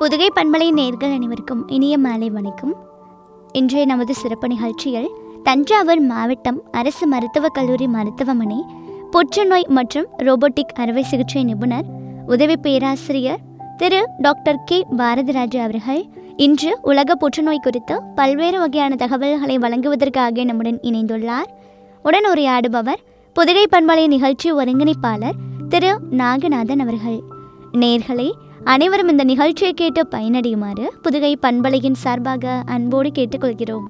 புதுகை பண்பலை நேர்கள் அனைவருக்கும் இனிய மாலை வணக்கம் இன்றைய நமது சிறப்பு நிகழ்ச்சியில் தஞ்சாவூர் மாவட்டம் அரசு மருத்துவக் கல்லூரி மருத்துவமனை புற்றுநோய் மற்றும் ரோபோட்டிக் அறுவை சிகிச்சை நிபுணர் உதவி பேராசிரியர் திரு டாக்டர் கே பாரதிராஜா அவர்கள் இன்று உலக புற்றுநோய் குறித்து பல்வேறு வகையான தகவல்களை வழங்குவதற்காக நம்முடன் இணைந்துள்ளார் உடன் உரையாடுபவர் புதுகை பண்பலை நிகழ்ச்சி ஒருங்கிணைப்பாளர் திரு நாகநாதன் அவர்கள் நேர்களே அனைவரும் இந்த நிகழ்ச்சியை கேட்டு பயனடையுமாறு புதுகை பண்பலையின் சார்பாக அன்போடு கேட்டுக்கொள்கிறோம்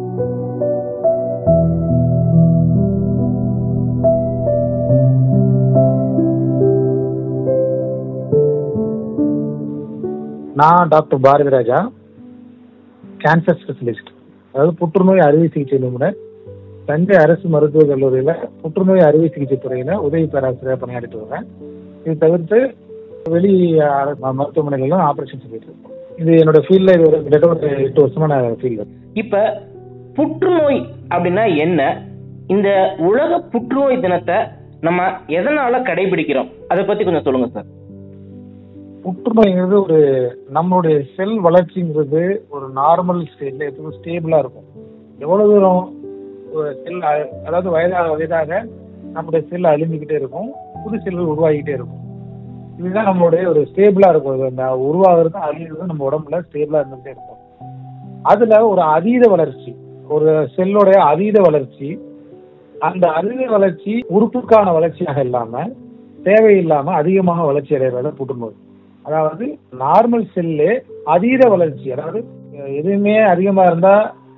நான் டாக்டர் பாரதிராஜா கேன்சர் ஸ்பெஷலிஸ்ட் அதாவது புற்றுநோய் அறுவை சிகிச்சை நிபுணர் தஞ்சை அரசு மருத்துவக் கல்லூரியில புற்றுநோய் அறுவை சிகிச்சை துறையில உதவி பேராசிரியர் பணியாற்றிட்டு வரேன் இது தவிர்த்து வெளி அஹ், ம- மருத்துவமனைகளிலும் ஆபரேஷன் பண்ணிட்டு இருக்கோம் இது என்னோட ஃபீல்ட்ல இது ஒரு கிட்டத்தட்ட ஒரு எட்டு வருஷமான ஃபீல்டு இப்ப புற்றுநோய் அப்படின்னா என்ன இந்த உலக புற்றுநோய் தினத்தை நம்ம எதனால கடைபிடிக்கிறோம் அதை பத்தி கொஞ்சம் சொல்லுங்க சார் புற்றுநோய்ங்கிறது ஒரு நம்மளுடைய செல் வளர்ச்சிங்கிறது ஒரு நார்மல் ஸ்டேட்ல எப்பவும் ஸ்டேபிளா இருக்கும் எவ்வளவு தூரம் செல் அதாவது வயதாக வயதாக நம்முடைய செல் அழிஞ்சுக்கிட்டே இருக்கும் புது செல்கள் உருவாகிக்கிட்டே இருக்கும் இதுதான் நம்மளுடைய ஒரு ஸ்டேபிளா இருக்கும் இது அந்த உருவாகிறது அழியிறது நம்ம உடம்புல ஸ்டேபிளா இருந்துகிட்டே இருக்கும் அதுல ஒரு அதீத வளர்ச்சி ஒரு செல்லுடைய அதீத வளர்ச்சி அந்த அதீத வளர்ச்சி உறுப்புக்கான வளர்ச்சியாக இல்லாம தேவையில்லாம அதிகமாக வளர்ச்சி அடைகிறது புற்றுநோய் அதாவது நார்மல் செல்லு அதீத வளர்ச்சி அதாவது அஹ், எதுவுமே அதிகமா இருந்தா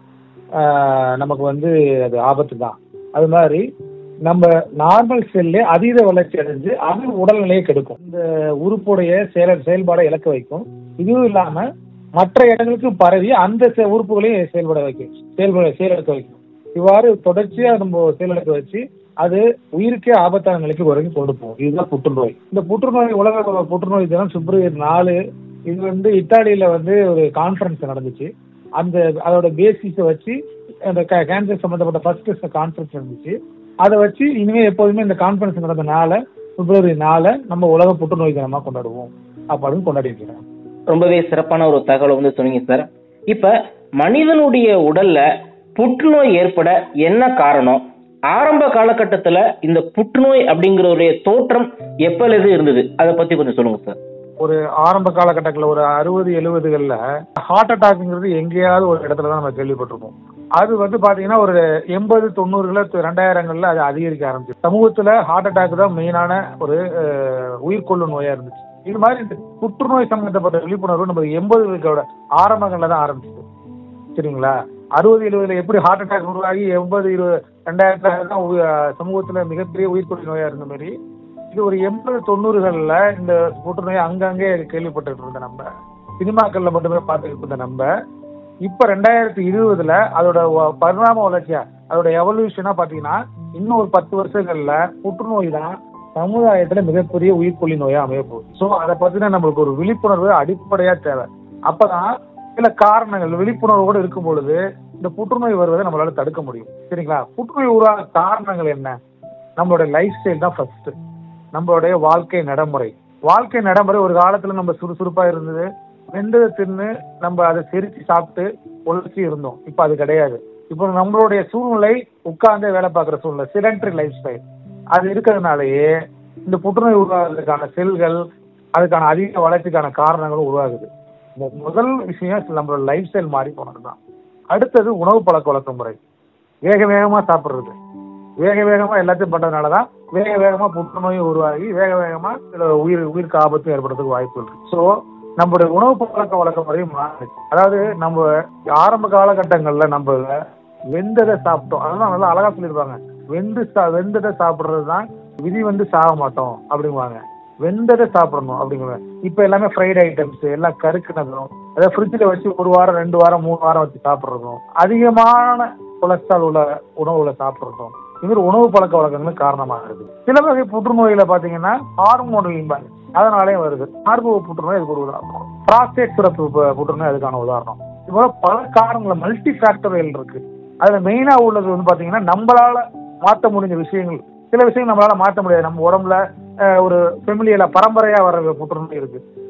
ஆஹ், நமக்கு வந்து அது ஆபத்து தான் அது மாதிரி நம்ம நார்மல் செல்லு அதீத வளர்ச்சி அடைஞ்சு அது உடல்நிலையை கெடுக்கும் இந்த உறுப்புடைய செயல செயல்பாடை இழக்க வைக்கும் இதுவும் இல்லாம மற்ற இடங்களுக்கு பரவி அந்த செ- உறுப்புகளையும் செயல்பட வைக்கும் செயல்பட செயலிழக்க வைக்கும் இவ்வாறு தொடர்ச்சியா நம்ம செயலிழக்க வச்சு அது உயிருக்கே ஆபத்தான நிலைக்கு வரைக்கும் கொண்டு போகும் இதுதான் புற்றுநோய் இந்த புற்றுநோய் உலக புற்றுநோய் தினம் பிப்ரவரி நாலு இது வந்து இத்தாலியில வந்து ஒரு கான்ஃபரன்ஸ் நடந்துச்சு அந்த அதோட பேசிஸை வச்சு அந்த கேன்சர் சம்பந்தப்பட்ட ஃபர்ஸ்ட் கான்ஃபரன்ஸ் நடந்துச்சு அதை வச்சு இனிமே எப்போதுமே இந்த கான்ஃபரன்ஸ் நடந்த நாளை பிப்ரவரி நாளை நம்ம உலக புற்றுநோய் தினமா கொண்டாடுவோம் அப்படின்னு கொண்டாடிட்டு இருக்கோம் ரொம்பவே சிறப்பான ஒரு தகவலை வந்து சொன்னீங்க சார் இப்ப மனிதனுடைய உடல்ல புற்றுநோய் ஏற்பட என்ன காரணம் ஆரம்ப காலகட்டத்துல இந்த புற்றுநோய் அப்படிங்கிற தோற்றம் எப்பொழுது இருந்தது அதை பத்தி கொஞ்சம் சொல்லுங்க சார் ஒரு ஆரம்ப காலகட்டத்தில் ஒரு அறுபது எழுபதுகளில் ஹார்ட் அட்டாக்ங்கிறது எங்கேயாவது ஒரு இடத்துல தான் நம்ம கேள்விப்பட்டிருப்போம் அது வந்து பாத்தீங்கன்னா ஒரு எண்பது தொண்ணூறுல ரெண்டாயிரங்கள்ல அது அதிகரிக்க ஆரம்பிச்சு சமூகத்துல ஹார்ட் அட்டாக் தான் மெயினான ஒரு அஹ், உயிர்கொள்ளும் நோயா இருந்துச்சு இது மாதிரி இந்த புற்றுநோய் சம்பந்தப்பட்ட விழிப்புணர்வு நம்ம எண்பதுகளோட ஆரம்பங்கள்ல தான் ஆரம்பிச்சது சரிங்களா அறுபது எழுபதுல எப்படி ஹார்ட் அட்டாக் உருவாகி எண்பது இருபது ரெண்டாயிரத்துல தான் உ- அஹ், சமூகத்துல மிகப்பெரிய உயிர்கொல்லி நோயா இருந்த மாதிரி இது ஒரு எண்பது தொண்ணூறுகள்ல இந்த புற்றுநோய் அங்கங்கே கேள்விப்பட்டுட்டு இருந்த நம்ம சினிமாக்கள்ல மட்டுமே பார்த்துக்கிட்டு இருந்த நம்ம இப்ப ரெண்டாயிரத்தி இருபதுல அதோட வ- பரிணாம வளர்ச்சியா அதோட எவல்யூஷனா பாத்தீங்கன்னா இன்னும் ஒரு பத்து வருஷங்கள்ல புற்றுநோய் தான் சமுதாயத்துல மிகப்பெரிய உயிர்கொல்லி நோயா அமைய போகுது ஸோ அதை பத்தின நம்மளுக்கு ஒரு விழிப்புணர்வு அடிப்படையா தேவை அப்பதான் சில காரணங்கள் விழிப்புணர்வோடு இருக்கும் பொழுது இந்த புற்றுநோய் வருவதை நம்மளால தடுக்க முடியும் சரிங்களா புற்றுநோய் உருவாக காரணங்கள் என்ன நம்மளோட லைஃப் ஸ்டைல் தான் ஃபர்ஸ்ட் நம்மளுடைய வாழ்க்கை நடைமுறை வாழ்க்கை நடைமுறை ஒரு காலத்துல நம்ம சுறுசுறுப்பா இருந்தது வெந்ததை தின்னு நம்ம அதை செரிச்சு சாப்பிட்டு உழைச்சி இருந்தோம் இப்ப அது கிடையாது இப்போ நம்மளுடைய சூழ்நிலை உட்கார்ந்தே வேலை பார்க்குற சூழ்நிலை சிடென்ட்ரி லைஃப் ஸ்டைல் அது இருக்கிறதுனாலயே இந்த புற்றுநோய் உருவாகிறதுக்கான செல்கள் அதுக்கான அதிக வளர்ச்சிக்கான காரணங்களும் உருவாகுது மு- முதல் விஷயம் நம்மளோட லைஃப் ஸ்டைல் மாறி போனதுதான் அடுத்தது உணவு பழக்க வழக்க முறை வேக வேகமா சாப்பிடுறது வேக வேகமா எல்லாத்தையும் பண்றதுனால தான் வேக வேகமா புற்றுநோயும் உருவாகி வேக வேகமா சில உயிர் உயிருக்கு ஆபத்தும் ஏற்படுறதுக்கு வாய்ப்பு இருக்கு ஸோ நம்மளுடைய உணவு பழக்க வழக்க முறையும் மாறிடுச்சு அதாவது நம்ம ஆரம்ப காலகட்டங்கள்ல நம்ம வெந்ததை சாப்பிட்டோம் அதெல்லாம் நல்லா அழகா சொல்லியிருப்பாங்க வெந்து சா- வெந்ததை சாப்பிடுறது தான் விதி வந்து சாக மாட்டோம் அப்படிங்குவாங்க வெந்ததை சாப்பிடணும் அப்படிங்குவாங்க இப்ப எல்லாமே ஃப்ரைட் ஐட்டம்ஸ் எல்லாம் கருக்குனதும் அதாவது ஃப்ரிட்ஜில் வச்சு ஒரு வாரம் ரெண்டு வாரம் மூணு வாரம் வச்சு சாப்பிட்றதும் அதிகமான கொலஸ்ட்ரால் உள்ள உணவுகளை சாப்பிட்றதும் இது மாதிரி உணவு பழக்க வழக்கங்கள் காரணமாக இருக்கு சில வகை புற்றுநோயில பாத்தீங்கன்னா ஹார்மோனல் இம்பாலன்ஸ் அதனாலே வருது மார்பக புற்றுநோய் அதுக்கு ஒரு உதாரணம் பிராஸ்டேட் சுரப்பு பு- புற்றுநோய் அதுக்கான உதாரணம் இது போல பல காரணங்கள் மல்டி ஃபேக்டரியல் இருக்கு அதுல மெயினா உள்ளது வந்து பாத்தீங்கன்னா நம்மளால மாற்ற முடிஞ்ச விஷயங்கள் சில விஷயங்கள் நம்மளால மாற்ற முடியாது நம்ம உடம்புல அஹ், ஒரு ஃபெமிலியில பரம்பரையா வர புற்றுநோய் இருக்கு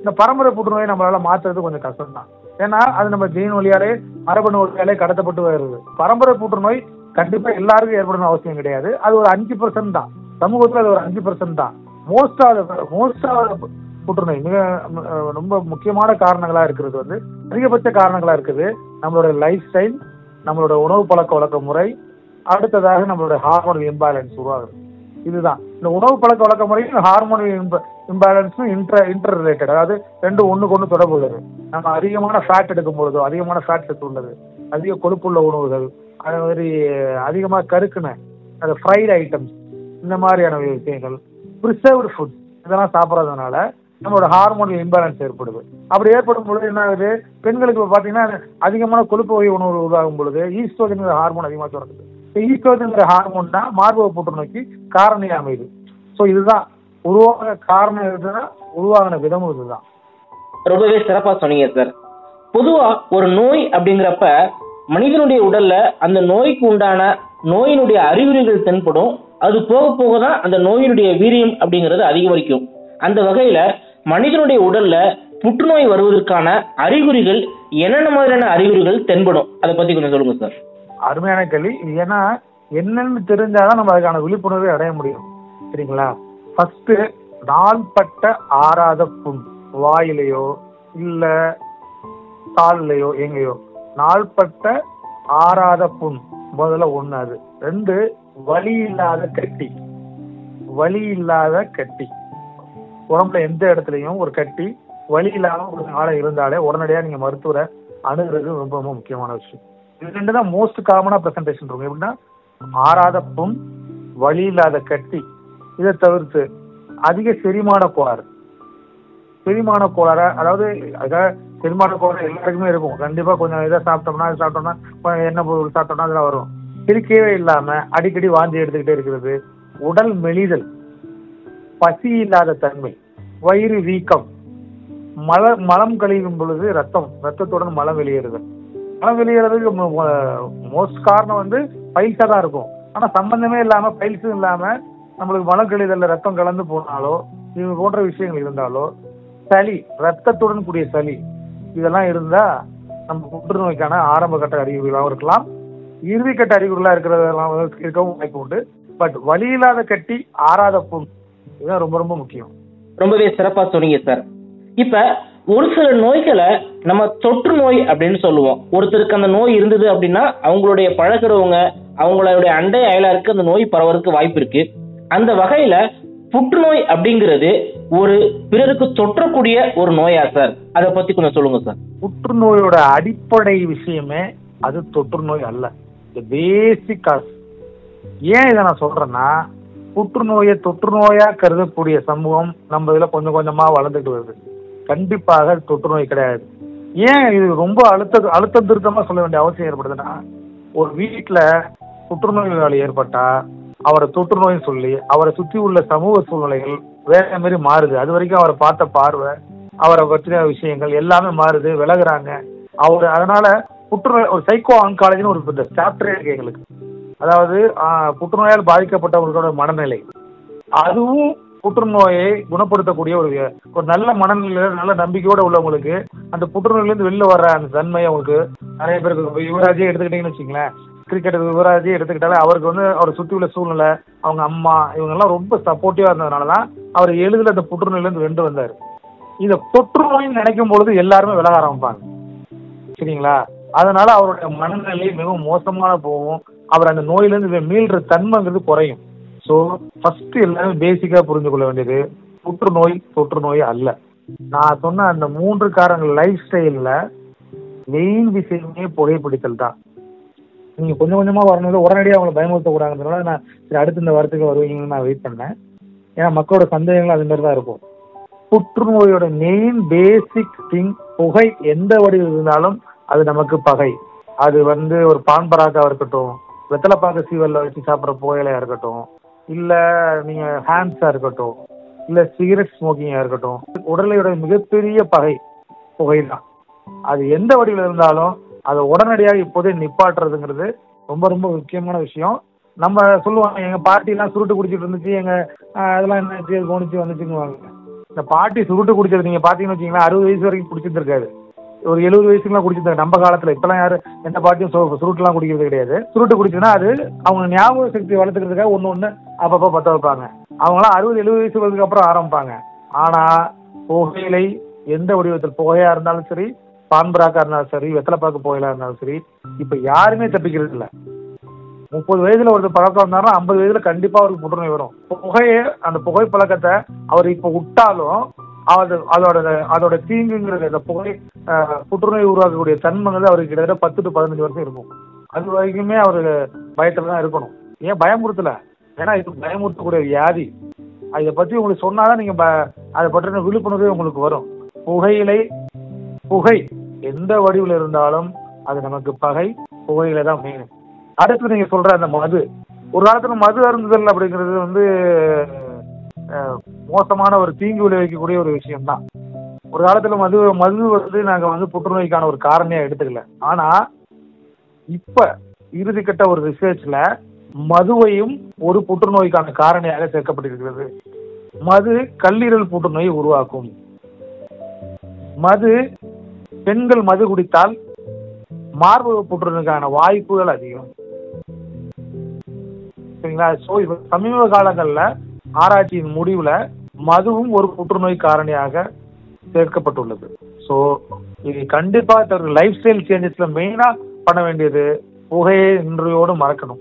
இந்த பரம்பரை புற்றுநோயை நம்மளால மாற்றுறது கொஞ்சம் கஷ்டம் தான் ஏன்னா அது நம்ம ஜீன் வழியாலே மரபணு வழியாலே கடத்தப்பட்டு வருது பரம்பரை புற்றுநோய் கண்டிப்பா எல்லாருக்கும் ஏற்படணும் அவசியம் கிடையாது அது ஒரு அஞ்சு பர்சன்ட் தான் சமூகத்துல அது ஒரு அஞ்சு பர்சன்ட் தான் மோஸ்ட் ஆஃப் மோஸ்ட் ஆஃப் புற்றுநோய் மிக அஹ், ரொம்ப முக்கியமான காரணங்களா இருக்கிறது வந்து அதிகபட்ச காரணங்களா இருக்குது நம்மளோட லைஃப் ஸ்டைல் நம்மளோட உணவு பழக்க வழக்க முறை அடுத்ததாக நம்மளோட ஹார்மோன் இம்பேலன்ஸ் உருவாகுது இதுதான் இந்த உணவு பழக்க வழக்க முறையும் ஹார்மோன் இம்பேலன்ஸும் இன்டர் இன்டர் ரிலேட்டட் அதாவது ரெண்டு ஒண்ணுக்கு ஒண்ணு தொடர்பு உள்ளது நம்ம அதிகமான ஃபேட் எடுக்கும் பொழுதோ அதிகமான ஃபேட் சத்து உள்ளது அதிக கொழுப்புள்ள உணவுகள் அதே மாதிரி அதிகமாக கருக்குன அது ஃப்ரைடு ஐட்டம்ஸ் இந்த மாதிரியான விஷயங்கள் ப்ரிசர்வ்டு ஃபுட் இதெல்லாம் சாப்பிட்றதுனால நம்மளோட ஹார்மோன் இம்பேலன்ஸ் ஏற்படுது அப்படி ஏற்படும் பொழுது என்ன ஆகுது பெண்களுக்கு இப்ப பாத்தீங்கன்னா அதிகமான கொழுப்பு வகை உணவு உருவாகும் பொழுது ஈஸ்ட்ரோஜன் ஹார்மோன் அதிகமாக சுரக்குது இந்த ஈஸ்ட்ரோஜன் ஹார்மோன் தான் மார்பக புற்றுநோய்க்கு காரணியா அமையுது ஸோ இதுதான் உருவாக காரணம் இதுன்னா உருவாகின விதமும் இதுதான் ரொம்பவே சிறப்பா சொன்னீங்க சார் பொதுவா ஒரு நோய் அப்படிங்கிறப்ப மனிதனுடைய உடல்ல அந்த நோய்க்கு உண்டான நோயினுடைய அறிகுறிகள் தென்படும் அது போக போக தான் அந்த நோயினுடைய வீரியம் அப்படிங்கிறது அதிகரிக்கும் அந்த வகையில மனிதனுடைய உடல்ல புற்றுநோய் வருவதற்கான அறிகுறிகள் என்னென்ன மாதிரியான அறிகுறிகள் தென்படும் அதை பத்தி கொஞ்சம் சொல்லுங்க சார் அருமையான கேள்வி இது ஏன்னா என்னன்னு தெரிஞ்சாதான் நம்ம அதுக்கான விழிப்புணர்வை அடைய முடியும் சரிங்களா ஃபர்ஸ்ட் நாள்பட்ட ஆறாத புண் வாயிலையோ இல்ல கால்லையோ எங்கேயோ நாள்பட்ட ஆறாத புண் முதல்ல ஒண்ணு அது ரெண்டு வலி இல்லாத கட்டி வலி இல்லாத கட்டி உடம்புல எந்த இடத்துலயும் ஒரு கட்டி வலி இல்லாம ஒரு நாளை இருந்தாலே உடனடியா நீங்க மருத்துவரை அணுகிறது ரொம்ப ரொம்ப முக்கியமான விஷயம் இது ரெண்டு தான் மோஸ்ட் காமனா பிரசன்டேஷன் இருக்கும் எப்படின்னா ஆறாத புண் வலி இல்லாத கட்டி இதை தவிர்த்து அதிக செரிமான கோளாறு செரிமான கோளாறு அதாவது அதாவது செரிமான கோளாறு எல்லாருக்குமே இருக்கும் கண்டிப்பா கொஞ்சம் இதை சாப்பிட்டோம்னா இது சாப்பிட்டோம்னா கொஞ்சம் எண்ணெய் பொருள் சாப்பிட்டோம்னா அதெல்லாம் வரும் சிரிக்கவே இல்லாம அடிக்கடி வாந்தி எடுத்துக்கிட்டே இருக்கிறது உடல் மெலிதல் பசி இல்லாத தன்மை வயிறு வீக்கம் மல மலம் கழியும் பொழுது ரத்தம் ரத்தத்துடன் மலம் வெளியேறுதல் மலம் வெளியேறதுக்கு மோஸ்ட் காரணம் வந்து பைல்ஸா தான் இருக்கும் ஆனா சம்பந்தமே இல்லாம பைல்ஸும் இல்லாம நம்மளுக்கு மலம் கழிதல்ல ரத்தம் கலந்து போனாலோ இது போன்ற விஷயங்கள் இருந்தாலோ சளி ரத்தத்துடன் கூடிய சளி இதெல்லாம் இருந்தா நம்ம புற்றுநோய்க்கான ஆரம்ப கட்ட அறிகுறிகளாகவும் இருக்கலாம் இறுதி கட்ட அறிகுறிகளா இருக்கிறதெல்லாம் வந்து இருக்கவும் வாய்ப்பு உண்டு பட் வலி இல்லாத கட்டி ஆறாத புண் இதுதான் ரொம்ப ரொம்ப முக்கியம் ரொம்பவே சிறப்பா சொன்னீங்க சார் இப்ப ஒரு சில நோய்களை நம்ம தொற்று நோய் அப்படின்னு சொல்லுவோம் ஒருத்தருக்கு அந்த நோய் இருந்தது அப்படின்னா அவங்களுடைய பழகிறவங்க அவங்களுடைய அண்டை அயலாருக்கு அந்த நோய் பரவறதுக்கு வாய்ப்பு இருக்கு அந்த வகையில புற்றுநோய் அப்படிங்கிறது ஒரு பிறருக்கு தொற்றக்கூடிய ஒரு நோயா சார் அதை பத்தி கொஞ்சம் சொல்லுங்க சார் புற்றுநோயோட அடிப்படை விஷயமே அது தொற்று நோய் அல்ல பேசிக் காஸ் ஏன் இதை நான் சொல்றேன்னா புற்றுநோயை தொற்று நோயா கருதக்கூடிய சமூகம் நம்ம இதுல கொஞ்சம் கொஞ்சமா வளர்ந்துட்டு வருது கண்டிப்பாக அது தொற்று நோய் கிடையாது ஏன் இது ரொம்ப அழுத்த அழுத்தம் திருத்தமா சொல்ல வேண்டிய அவசியம் ஏற்படுதுன்னா ஒரு வீட்டுல புற்றுநோயாளி ஏற்பட்டா அவரை தொற்று நோய்னு சொல்லி அவரை சுத்தி உள்ள சமூக சூழ்நிலைகள் வேற மாதிரி மாறுது அது வரைக்கும் அவரை பார்த்த பார்வை அவரை பற்றின விஷயங்கள் எல்லாமே மாறுது விலகுறாங்க அவர் அதனால புற்றுநோய் ஒரு சைக்கோ ஆன்காலஜின்னு ஒரு சாப்டரே இருக்கு எங்களுக்கு அதாவது ஆஹ், புற்றுநோயால் பாதிக்கப்பட்டவர்களோட மனநிலை அதுவும் புற்றுநோயை குணப்படுத்தக்கூடிய ஒரு ஒரு நல்ல மனநிலையில நல்ல நம்பிக்கையோட உள்ளவங்களுக்கு அந்த புற்றுநோயிலிருந்து வெளில வர்ற அந்த தன்மை அவங்களுக்கு நிறைய பேருக்கு இப்ப யுவராஜே எடுத்துக்கிட்டீங்கன்னு வச்சுங்களேன் கிரிக்கெட் யுவராஜே எடுத்துக்கிட்டாலே அவருக்கு வந்து அவர் சுற்றி உள்ள சூழ்நிலை அவங்க அம்மா இவங்க எல்லாம் ரொம்ப சப்போர்ட்டிவா இருந்ததுனால தான் அவர் எளிதில் அந்த புற்றுநோயிலிருந்து வென்று வந்தார் இதை தொற்றுநோய்னு நினைக்கும் பொழுது எல்லாருமே விலக ஆரம்பிப்பாங்க சரிங்களா அதனால அவருடைய மனநிலை மிகவும் மோசமான போகும் அவர் அந்த நோயிலிருந்து மீள்ற தன்மைங்கிறது குறையும் ஸோ ஃபர்ஸ்ட் எல்லாரும் பேசிக்கா புரிந்து கொள்ள வேண்டியது புற்றுநோய் தொற்று நோய் அல்ல நான் சொன்ன அந்த மூன்று காரங்கள் லைஃப் ஸ்டைல்ல மெயின் விஷயமே புகைப்பிடித்தல் தான் நீங்க கொஞ்சம் கொஞ்சமா வரணும் உடனடியாக அவங்களை பயமுறுத்த கூடாதுனால நான் சரி அடுத்து இந்த வாரத்துக்கு வருவீங்கன்னு நான் வெயிட் பண்ணேன் ஏன்னா மக்களோட சந்தேகங்கள் அது மாதிரி தான் இருக்கும் புற்றுநோயோட மெயின் பேசிக் திங் புகை எந்த வடிவில் இருந்தாலும் அது நமக்கு பகை அது வந்து ஒரு பான் பராக்காக இருக்கட்டும் வெத்தலைப்பாக்க சீவல்ல வச்சு சாப்பிட்ற புகையிலையா இருக்கட்டும் இல்ல நீங்க ஹேண்ட்ஸா இருக்கட்டும் இல்ல சிகரெட் ஸ்மோக்கிங்கா இருக்கட்டும் உடலையோட மிகப்பெரிய பகை புகை தான் அது எந்த வடிவில் இருந்தாலும் அதை உடனடியாக இப்போதே நிப்பாட்டுறதுங்கிறது ரொம்ப ரொம்ப முக்கியமான விஷயம் நம்ம சொல்லுவாங்க எங்க பாட்டி எல்லாம் சுருட்டு குடிச்சிட்டு இருந்துச்சு எங்க ஆஹ், அதெல்லாம் என்னாச்சு அது போணுச்சு வந்துச்சுங்குவாங்க இந்த பாட்டி சுருட்டு குடிச்சது நீங்க பாத்தீங்கன்னு வச்சீங்களா அறுபது வயசு வரைக்கும் குடிச்சிருந்திருக்காரு ஒரு எழுபது வயசுக்குலாம் குடிச்சிருந்தாங்க நம்ம காலத்துல இப்பெல்லாம் யாரும் எந்த பாட்டியும் சு- சுருட்டுலாம் குடிக்கிறது கிடையாது சுருட்டு குடிச்சுன்னா அது அவங்க ஞாபக சக்தி வளர்த்துக்கிறதுக்காக ஒண்ணு ஒண்ணு அப்பப்போ பத்த வைப்பாங்க அவங்களாம் அறுபது எழுபது வயசு வந்ததுக்கு அப்புறம் ஆரம்பிப்பாங்க ஆனா புகையிலை எந்த வடிவத்தில் புகையா இருந்தாலும் சரி பான்பராக்கா இருந்தாலும் சரி வெத்தலைப்பாக்கு புகையிலா இருந்தாலும் சரி இப்ப யாருமே தப்பிக்கிறது இல்ல முப்பது வயதுல ஒருத்தர் பழக்கம் இருந்தாலும் ஐம்பது வயதுல கண்டிப்பா அவருக்கு புற்றுநோய் வரும் புகையை அந்த புகை பழக்கத்தை அவர் இப்ப விட்டாலும் அது அதோட அதோட தீங்குங்கிறது அந்த புகை அஹ், புற்றுநோய் உருவாக்கக்கூடிய தன்மைங்கிறது அவருக்கு கிட்டத்தட்ட பத்து டு பதினஞ்சு வருஷம் இருக்கும் அது வரைக்குமே அவரு பயத்துல தான் இருக்கணும் ஏன் பயமுறுத்தல ஏன்னா இது பயமுறுத்தக்கூடிய வியாதி இதை பத்தி உங்களுக்கு சொன்னாதான் நீங்க ப- அதை பற்றின விழிப்புணர்வு உங்களுக்கு வரும் புகையிலை புகை எந்த வடிவில் இருந்தாலும் அது நமக்கு பகை புகையில தான் மெயின் அடுத்து நீங்க சொல்ற அந்த மது ஒரு காலத்துல மது அருந்துதல் அப்படிங்கிறது வந்து அஹ், மோசமான ஒரு தீங்கு விளைவிக்கக்கூடிய ஒரு விஷயம்தான் ஒரு காலத்துல மது மது வந்து நாங்க வந்து புற்றுநோய்க்கான ஒரு காரணியா எடுத்துக்கல ஆனா இப்ப இறுதிக்கட்ட ஒரு ரிசர்ச்ல மதுவையும் ஒரு புற்றுநோய்க்கான காரணியாக சேர்க்கப்பட்டிருக்கிறது மது கல்லீரல் புற்றுநோயை உருவாக்கும் மது பெண்கள் மது குடித்தால் மார்பக புற்றுநோய்க்கான வாய்ப்புகள் அதிகம் சரிங்களா ஸோ இப்ப சமீப காலங்கள்ல ஆராய்ச்சியின் முடிவுல மதுவும் ஒரு புற்றுநோய் காரணியாக சேர்க்கப்பட்டுள்ளது ஸோ இது கண்டிப்பா லைஃப் ஸ்டைல் சேஞ்சஸ்ல மெயினா பண்ண வேண்டியது புகையை இன்றையோடு மறக்கணும்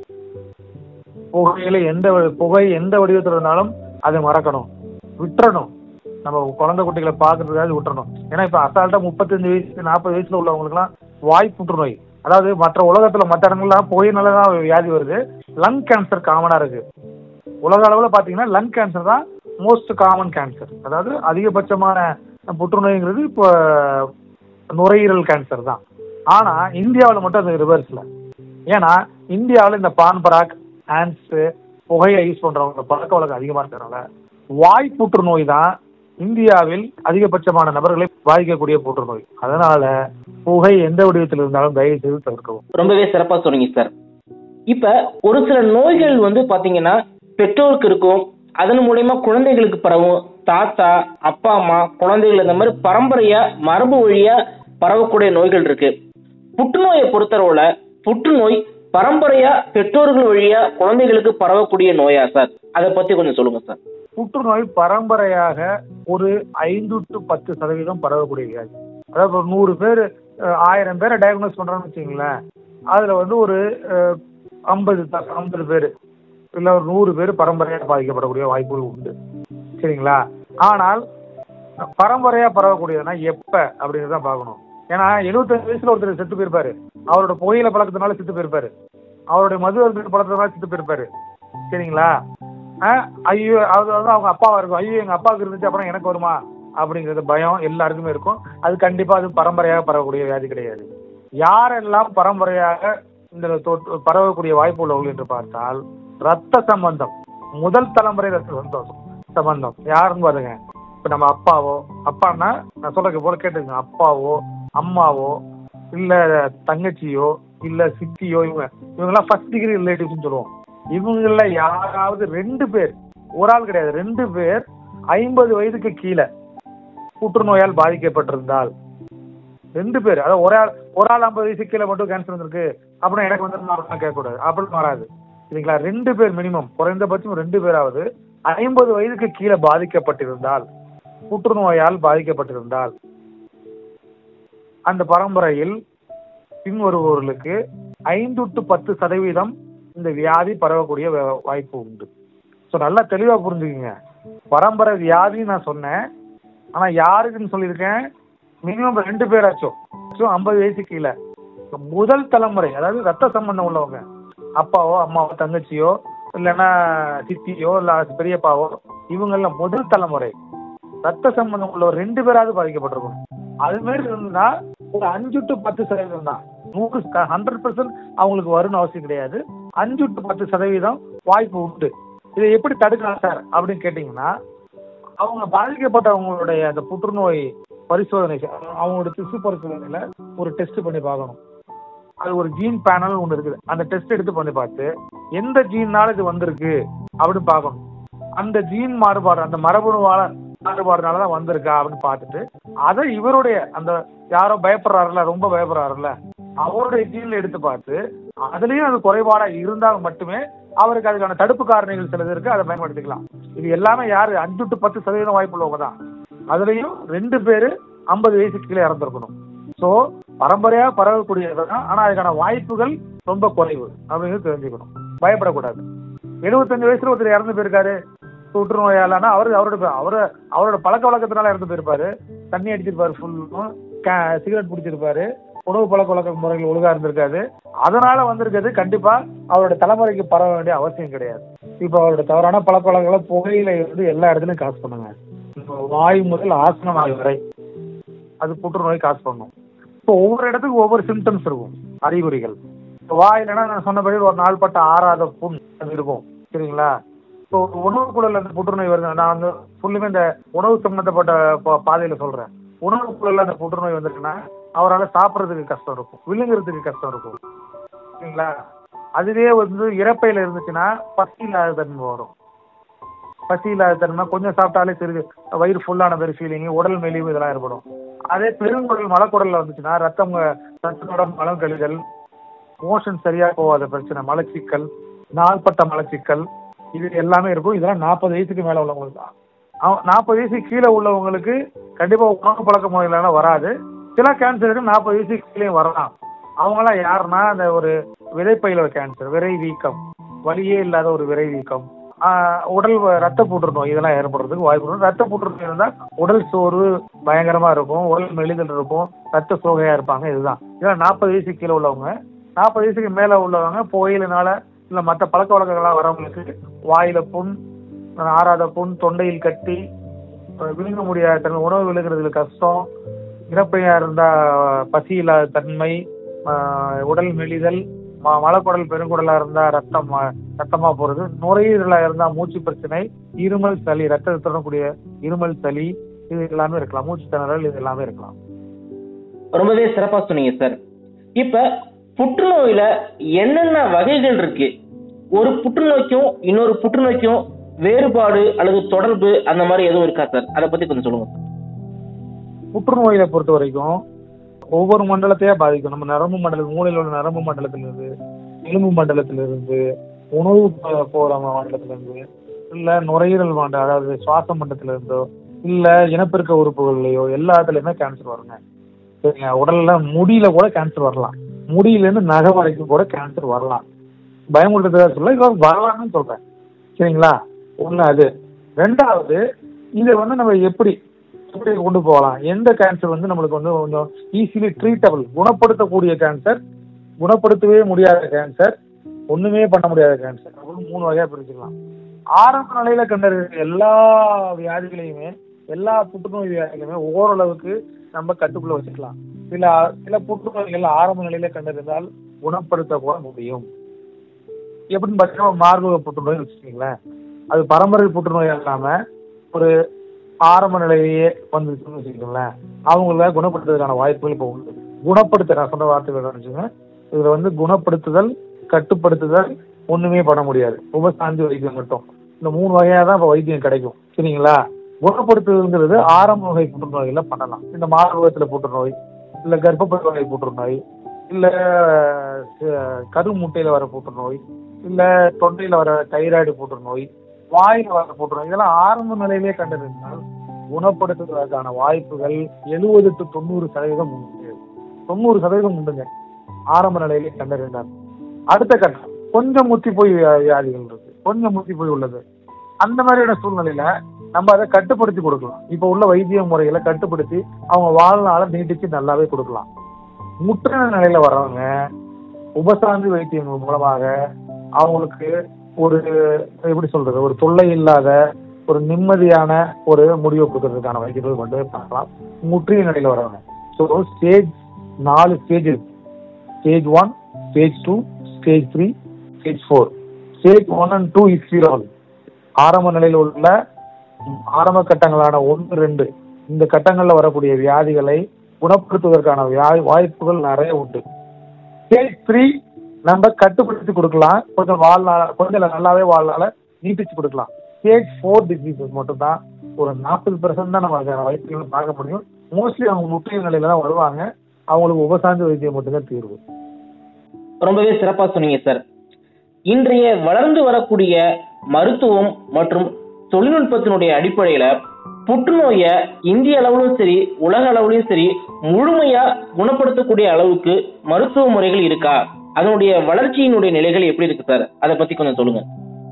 புகையில எந்த வ- புகை எந்த வடிவத்தில் இருந்தாலும் அதை மறக்கணும் விட்டுறணும் நம்ம குழந்தை குட்டிகளை பார்க்கறதுக்காக விட்டுறணும் ஏன்னா இப்ப அசால்ட்டா முப்பத்தஞ்சு வயசு நாற்பது வயசுல உள்ளவங்களுக்குலாம் வாய் புற்றுநோய் அதாவது மற்ற உலகத்துல மற்ற இடங்கள்லாம் புகையினால தான் வியாதி வருது லங் கேன்சர் காமனா இருக்கு உலக அளவுல பாத்தீங்கன்னா லங் கேன்சர் தான் மோஸ்ட் காமன் கேன்சர் அதாவது அதிகபட்சமான புற்றுநோய்ங்கிறது இப்போ நுரையீரல் கேன்சர் தான் ஆனா இந்தியாவில் மட்டும் அது ரிவர்ஸ்ல ஏன்னா இந்தியாவில் இந்த பான் பராக் ஹேண்ட்ஸ் புகையை யூஸ் பண்றவங்க பழக்க வழக்கம் அதிகமா இருக்கிறனால வாய் புற்றுநோய் தான் இந்தியாவில் அதிகபட்சமான நபர்களை பாதிக்கக்கூடிய புற்றுநோய் அதனால புகை எந்த வடிவத்தில் இருந்தாலும் தயவு செய்து தவிர்க்கவும் ரொம்பவே சிறப்பா சொன்னீங்க சார் இப்ப ஒரு சில நோய்கள் வந்து பாத்தீங்கன்னா பெற்றோருக்கு இருக்கும் அதன் மூலயமா குழந்தைகளுக்கு பரவும் தாத்தா அப்பா அம்மா குழந்தைகள் இந்த மாதிரி பரம்பரையா மரபு வழியா பரவக்கூடிய நோய்கள் இருக்கு புற்றுநோயை பொறுத்தளவுல புற்றுநோய் பரம்பரையா பெற்றோர்கள் வழியா குழந்தைகளுக்கு பரவக்கூடிய நோயா சார் அதை பத்தி கொஞ்சம் சொல்லுங்க சார் புற்றுநோய் பரம்பரையாக ஒரு ஐந்து டு பத்து சதவீதம் பரவக்கூடிய வியாதி அதாவது ஒரு நூறு பேர் ஆயிரம் பேரை டயக்னோஸ் பண்றோம்னு வச்சுங்களேன் அதுல வந்து ஒரு அஹ், ஐம்பது ஐம்பது பேர் இல்ல ஒரு நூறு பேர் பரம்பரையாக பாதிக்கப்படக்கூடிய வாய்ப்புகள் உண்டு சரிங்களா ஆனால் பரம்பரையா பரவக்கூடியதுன்னா எப்ப அப்படிங்கிறத பார்க்கணும் ஏன்னா எழுபத்தஞ்சு வயசுல ஒருத்தர் செத்து போயிருப்பாரு அவரோட புகையில பழக்கத்தினால செத்து போயிருப்பாரு அவருடைய மது அருந்த பழக்கத்தினால செத்து போயிருப்பாரு சரிங்களா ஆ, ஐயோ அது வந்து அவங்க அப்பாவா இருக்கும் ஐயோ எங்க அப்பாவுக்கு இருந்துச்சு அப்புறம் எனக்கு வருமா அப்படிங்கிறது பயம் எல்லாருக்குமே இருக்கும் அது கண்டிப்பா அது பரம்பரையாக பரவக்கூடிய வியாதி கிடையாது யாரெல்லாம் பரம்பரையாக இந்த தொற்று பரவக்கூடிய வாய்ப்பு உள்ளவர்கள் என்று பார்த்தால் ரத்த சம்பந்தம் முதல் தலைமுறை ரத்த சந்தோஷம் சம்பந்தம் யாருன்னு பாருங்க இப்ப நம்ம அப்பாவோ அப்பான்னா நான் சொல்றதுக்கு போல கேட்டுங்க அப்பாவோ அம்மாவோ இல்ல தங்கச்சியோ இல்ல சித்தியோ இவங்க இவங்கெல்லாம் ஃபர்ஸ்ட் டிகிரி ரிலேட்டிவ்ஸ்னு சொல்லுவோம் இவங்கள யாராவது ரெண்டு பேர் ஒரு ஆள் கிடையாது ரெண்டு பேர் ஐம்பது வயதுக்கு கீழே புற்றுநோயால் பாதிக்கப்பட்டிருந்தால் ரெண்டு பேர் அதாவது ஒரு ஆள் ஒரு ஆள் ஐம்பது வயசு கீழே மட்டும் கேன்சர் வந்திருக்கு அப்படின்னா எனக்கு வந்து கேட்கக்கூடாது அப்படின்னு வராது சரிங்களா ரெண்டு பேர் மினிமம் குறைந்தபட்சம் ரெண்டு பேராவது ஐம்பது வயதுக்கு கீழே பாதிக்கப்பட்டிருந்தால் புற்றுநோயால் பாதிக்கப்பட்டிருந்தால் அந்த பரம்பரையில் பின்வருபவர்களுக்கு ஐந்து டு பத்து சதவீதம் இந்த வியாதி பரவக்கூடிய வ- வாய்ப்பு உண்டு ஸோ நல்லா தெளிவா புரிஞ்சுக்குங்க பரம்பரை வியாதி நான் சொன்னேன் ஆனா யாருக்குன்னு சொல்லியிருக்கேன் மினிமம் ரெண்டு பேராச்சும் ஐம்பது வயசு கீழே முதல் தலைமுறை அதாவது ரத்த சம்பந்தம் உள்ளவங்க அப்பாவோ அம்மாவோ தங்கச்சியோ இல்லைன்னா சித்தியோ இல்ல பெரியப்பாவோ இவங்கெல்லாம் முதல் தலைமுறை ரத்த சம்பந்தம் உள்ள ஒரு ரெண்டு பேராவது பாதிக்கப்பட்டிருக்கும் அது மாதிரி இருந்தா ஒரு அஞ்சு டு பத்து சதவீதம் தான் நூறு ஹண்ட்ரட் பர்சன்ட் அவங்களுக்கு வரும்னு அவசியம் கிடையாது அஞ்சு டு பத்து சதவீதம் வாய்ப்பு உண்டு இதை எப்படி தடுக்கலாம் சார் அப்படின்னு கேட்டிங்கன்னா அவங்க பாதிக்கப்பட்டவங்களுடைய அந்த புற்றுநோய் பரிசோதனை அவங்களோட திசு பரிசோதனையில ஒரு டெஸ்ட் பண்ணி பார்க்கணும் அது ஒரு ஜீன் பேனல் ஒன்று இருக்குது அந்த டெஸ்ட் எடுத்து பண்ணி பார்த்து எந்த ஜீன்னால இது வந்திருக்கு அப்படின்னு பார்க்கணும் அந்த ஜீன் மாறுபாடு அந்த மரபணுவால மாறுபாடுனால தான் வந்திருக்கா அப்படின்னு பார்த்துட்டு அதை இவருடைய அந்த யாரோ பயப்படுறாருல ரொம்ப பயப்படுறாருல அவருடைய ஜீன்ல எடுத்து பார்த்து அதுலயும் அது குறைபாடா இருந்தால் மட்டுமே அவருக்கு அதுக்கான தடுப்பு காரணிகள் சிலது இருக்கு அதை பயன்படுத்திக்கலாம் இது எல்லாமே யாரு அஞ்சு டு பத்து சதவீதம் வாய்ப்பு உள்ளவங்க தான் அதுலயும் ரெண்டு பேரு ஐம்பது வயசுக்கு கீழே இறந்துருக்கணும் ஸோ பரம்பரையா பரவக்கூடியது தான் ஆனா அதுக்கான வாய்ப்புகள் ரொம்ப குறைவு அப்படிங்கிறது தெரிஞ்சுக்கணும் பயப்படக்கூடாது எழுபத்தஞ்சு வயசுல ஒருத்தர் இறந்து போயிருக்காரு புற்றுநோயாலனா அவரு அவரோட அவரு அவரோட பழக்க வழக்கத்தினால இறந்து போயிருப்பாரு தண்ணி அடிச்சிருப்பாரு ஃபுல்லும் சிகரெட் பிடிச்சிருப்பாரு உணவு பழக்க வழக்க முறைகள் ஒழுங்கா இருந்திருக்காது அதனால வந்திருக்கிறது கண்டிப்பா அவரோட தலைமுறைக்கு பரவ வேண்டிய அவசியம் கிடையாது இப்போ அவரோட தவறான பழக்க வழக்கங்களை புகையில இருந்து எல்லா இடத்துலயும் காசு பண்ணுங்க இப்போ வாய் முதல் ஆசனம் வாய் வரை அது புற்றுநோய் காசு பண்ணும் இப்போ ஒவ்வொரு இடத்துக்கும் ஒவ்வொரு சிம்டம்ஸ் இருக்கும் அறிகுறிகள் இப்போ வாயிலனா நான் சொன்னபடி ஒரு நாள்பட்ட ஆறாத புண் அது இருக்கும் சரிங்களா இப்போ உணவு குழல்ல அந்த புற்றுநோய் வருது நான் வந்து ஃபுல்லுமே இந்த உணவு சம்பந்தப்பட்ட பா- பாதையில சொல்றேன் உணவு குழல்ல அந்த புற்றுநோய் வந்திருக்குன்னா அவரால் சாப்பிட்றதுக்கு கஷ்டம் இருக்கும் விழுங்குறதுக்கு கஷ்டம் இருக்கும் சரிங்களா அதுவே வந்து இறப்பையில இருந்துச்சுன்னா பசி இல்லாத தன்மை வரும் பசி இல்லாத தன்மை கொஞ்சம் சாப்பிட்டாலே தெரியுது வயிறு ஃபுல்லான மாதிரி ஃபீலிங் உடல் மெலிவு இதெல்லாம் ஏற்படும் அதே பெருங்குடல் மலக்குடல்ல வந்துச்சுன்னா ரத்தம் ரத்தத்தோட மலம் கழிதல் மோஷன் சரியா போகாத பிரச்சனை மலச்சிக்கல் நாள்பட்ட மலச்சிக்கல் இது எல்லாமே இருக்கும் இதெல்லாம் நாற்பது வயசுக்கு மேல உள்ளவங்களுக்கு தான் அவ- நாற்பது வயசுக்கு கீழே உள்ளவங்களுக்கு கண்டிப்பா உணவு பழக்க முறையிலாம் வராது சில கேன்சருக்கு நாற்பது வயசுக்கு கீழே வரலாம் அவங்களாம் யாருன்னா அந்த ஒரு விதைப்பையில கேன்சர் விரை வீக்கம் வலியே இல்லாத ஒரு விரை வீக்கம் ஆஹ் உடல் வ- ரத்த புற்றுநோய் இதெல்லாம் ஏற்படுறதுக்கு வாய்ப்பு இருக்கு ரத்த புற்றுநோய் இருந்தால் உடல் சோர்வு பயங்கரமா இருக்கும் உடல் மெலிதல் இருக்கும் ரத்த சோகையா இருப்பாங்க இதுதான் இதெல்லாம் நாற்பது வயசுக்கு கீழே உள்ளவங்க நாற்பது வயசுக்கு மேல உள்ளவங்க புகையிலனால இல்ல மற்ற பழக்க வழக்கங்களாக வரவங்களுக்கு வாயில புண் ஆறாத புண் தொண்டையில் கட்டி அஹ் விழுங்க முடியாத தன்மை உணவு விழுங்குறதுல கஷ்டம் இறப்பையா இருந்தா பசி இல்லாத தன்மை ஆஹ் உடல் மெலிதல் ம- மலக்குடல் பெருங்குடலா இருந்தா ரத்தம் அஹ், ரத்தமா போறது நுரையீரலா இருந்தா மூச்சு பிரச்சனை இருமல் சளி ரத்தத்தை தொடரக்கூடிய இருமல் சளி இது எல்லாமே இருக்கலாம் மூச்சு திணறல் இது எல்லாமே இருக்கலாம் ரொம்பவே சிறப்பா சொன்னீங்க சார் இப்ப புற்றுநோயில என்னென்ன வகைகள் இருக்கு ஒரு புற்றுநோய்க்கும் இன்னொரு புற்றுநோய்க்கும் வேறுபாடு அல்லது தொடர்பு அந்த மாதிரி எதுவும் இருக்கா சார் அதை பத்தி கொஞ்சம் சொல்லுங்க புற்றுநோயில பொறுத்த வரைக்கும் ஒவ்வொரு மண்டலத்தையா பாதிக்கும் நம்ம நரம்பு மண்டலம் மூளையில் உள்ள நரம்பு மண்டலத்திலிருந்து எலும்பு மண்டலத்திலிருந்து உணவு ப- போற மண்டலத்திலிருந்து இல்ல நுரையீரல் மண்டலம் அதாவது சுவாச மண்டலத்துல இருந்தோ இல்ல இனப்பெருக்க உறுப்புகள்லயோ எல்லாத்துலயுமே கேன்சர் வருங்க சரிங்க உடல்ல முடியில கூட கேன்சர் வரலாம் முடியில இருந்து நகை வரைக்கும் கூட கேன்சர் வரலாம் பயமுறுத்துறதா சொல்ல இது வரலாம்னு சொல்றேன் சரிங்களா ஒண்ணு அது ரெண்டாவது இதை வந்து நம்ம எப்படி எப்படி கொண்டு போகலாம் எந்த கேன்சர் வந்து நம்மளுக்கு வந்து கொஞ்சம் ஈஸிலி ட்ரீட்டபிள் குணப்படுத்தக்கூடிய கேன்சர் குணப்படுத்தவே முடியாத கேன்சர் ஒண்ணுமே பண்ண முடியாத கேன்சர் அப்படின்னு மூணு வகையா பிரிச்சுக்கலாம் ஆரம்ப நிலையில கண்டறிய எல்லா வியாதிகளையுமே எல்லா புற்றுநோய் வியாதிகளுமே ஓரளவுக்கு நம்ம கட்டுக்குள்ள வச்சுக்கலாம் சில சில புற்றுநோய்கள் ஆரம்ப நிலையில கண்டறிந்தால் குணப்படுத்த கூட முடியும் எப்படின்னு பார்த்தீங்கன்னா மார்பக புற்றுநோய் வச்சுக்கீங்களேன் அது பரம்பரை புற்றுநோய் இல்லாம ஒரு ஆரம்ப நிலையிலேயே வந்துச்சுன்னு வச்சுக்கோங்களேன் அவங்கள குணப்படுத்துறதுக்கான வாய்ப்புகள் இப்போ உண்டு குணப்படுத்த நான் சொன்ன வார்த்தைகள் நினைச்சுங்க இதுல வந்து குணப்படுத்துதல் கட்டுப்படுத்துதல் ஒண்ணுமே பண்ண முடியாது உபசாந்தி வைத்தியம் மட்டும் இந்த மூணு வகையா தான் இப்போ வைத்தியம் கிடைக்கும் சரிங்களா குணப்படுத்துதல்ங்கிறது ஆரம்ப வகை புற்றுநோய்களை பண்ணலாம் இந்த மார்பகத்துல புற்றுநோய் இல்ல கர்ப்பப்பை வகை புற்றுநோய் இல்ல அஹ், கரு முட்டையில வர புற்றுநோய் இல்ல தொண்டையில வர தைராய்டு புற்றுநோய் வாயில வர புற்றுநோய் இதெல்லாம் ஆரம்ப நிலையிலே கண்டறிந்தால் குணப்படுத்துவதற்கான வாய்ப்புகள் எழுபது டு தொண்ணூறு சதவீதம் உண்டு தொண்ணூறு சதவீதம் உண்டுங்க ஆரம்ப நிலையிலே கண்டறிந்தால் அடுத்த கட்டம் கொஞ்சம் முத்தி போய் வியா- வியாதிகள் இருக்கு கொஞ்சம் முத்தி போய் உள்ளது அந்த மாதிரியான சூழ்நிலையில நம்ம அதை கட்டுப்படுத்தி கொடுக்கலாம் இப்ப உள்ள வைத்திய முறைகளை கட்டுப்படுத்தி அவங்க வாழ்நாள நீட்டிச்சு நல்லாவே கொடுக்கலாம் முற்றின நிலையில வர்றவங்க உபசாந்தி வைத்தியம் மூலமாக அவங்களுக்கு ஒரு எப்படி சொல்றது ஒரு தொல்லை இல்லாத ஒரு நிம்மதியான ஒரு முடிவை கொடுக்கறதுக்கான வைத்தியங்கள் கொண்டு போய் பார்க்கலாம் முற்றிய நிலையில வரவங்க ஸோ ஸ்டேஜ் நாலு ஸ்டேஜ் இருக்கு stage one stage two stage three stage four stage one and two is zero ஆரம்ப நிலையில் உள்ள ம், ஆரம்ப கட்டங்களான ஒன்று ரெண்டு இந்த கட்டங்கள்ல வரக்கூடிய வியாதிகளை குணப்படுத்துவதற்கான வியா- வாய்ப்புகள் நிறைய உண்டு ஸ்டேஜ் த்ரீ நம்ம கட்டுப்படுத்தி கொடுக்கலாம் கொஞ்சம் வாழ்நாள கொஞ்சம் நல்லாவே வாழ்நாள நீட்டிச்சு கொடுக்கலாம் ஸ்டேஜ் ஃபோர் டிசீசஸ் மட்டும்தான் ஒரு நாற்பது பெர்சன்ட் தான் நம்ம அந்த வைத்தியங்களை பார்க்க முடியும் மோஸ்ட்லி அவங்க முற்றிய நிலையில தான் வருவாங்க அவங்களுக்கு உபசாந்த வைத்தியம் மட்டும்தான் தீர்வு ரொம்பவே சிறப்பா சொன்னீங்க சார் இன்றைய வளர்ந்து வரக்கூடிய மருத்துவம் மற்றும் தொழில்நுட்பத்தினுடைய அடிப்படையில புற்றுநோயை இந்திய அளவிலும் சரி உலக அளவிலும் சரி முழுமையா குணப்படுத்தக்கூடிய அளவுக்கு மருத்துவ முறைகள் இருக்கா அதனுடைய வளர்ச்சியினுடைய நிலைகள் எப்படி இருக்கு சார் அதை பத்தி கொஞ்சம் சொல்லுங்க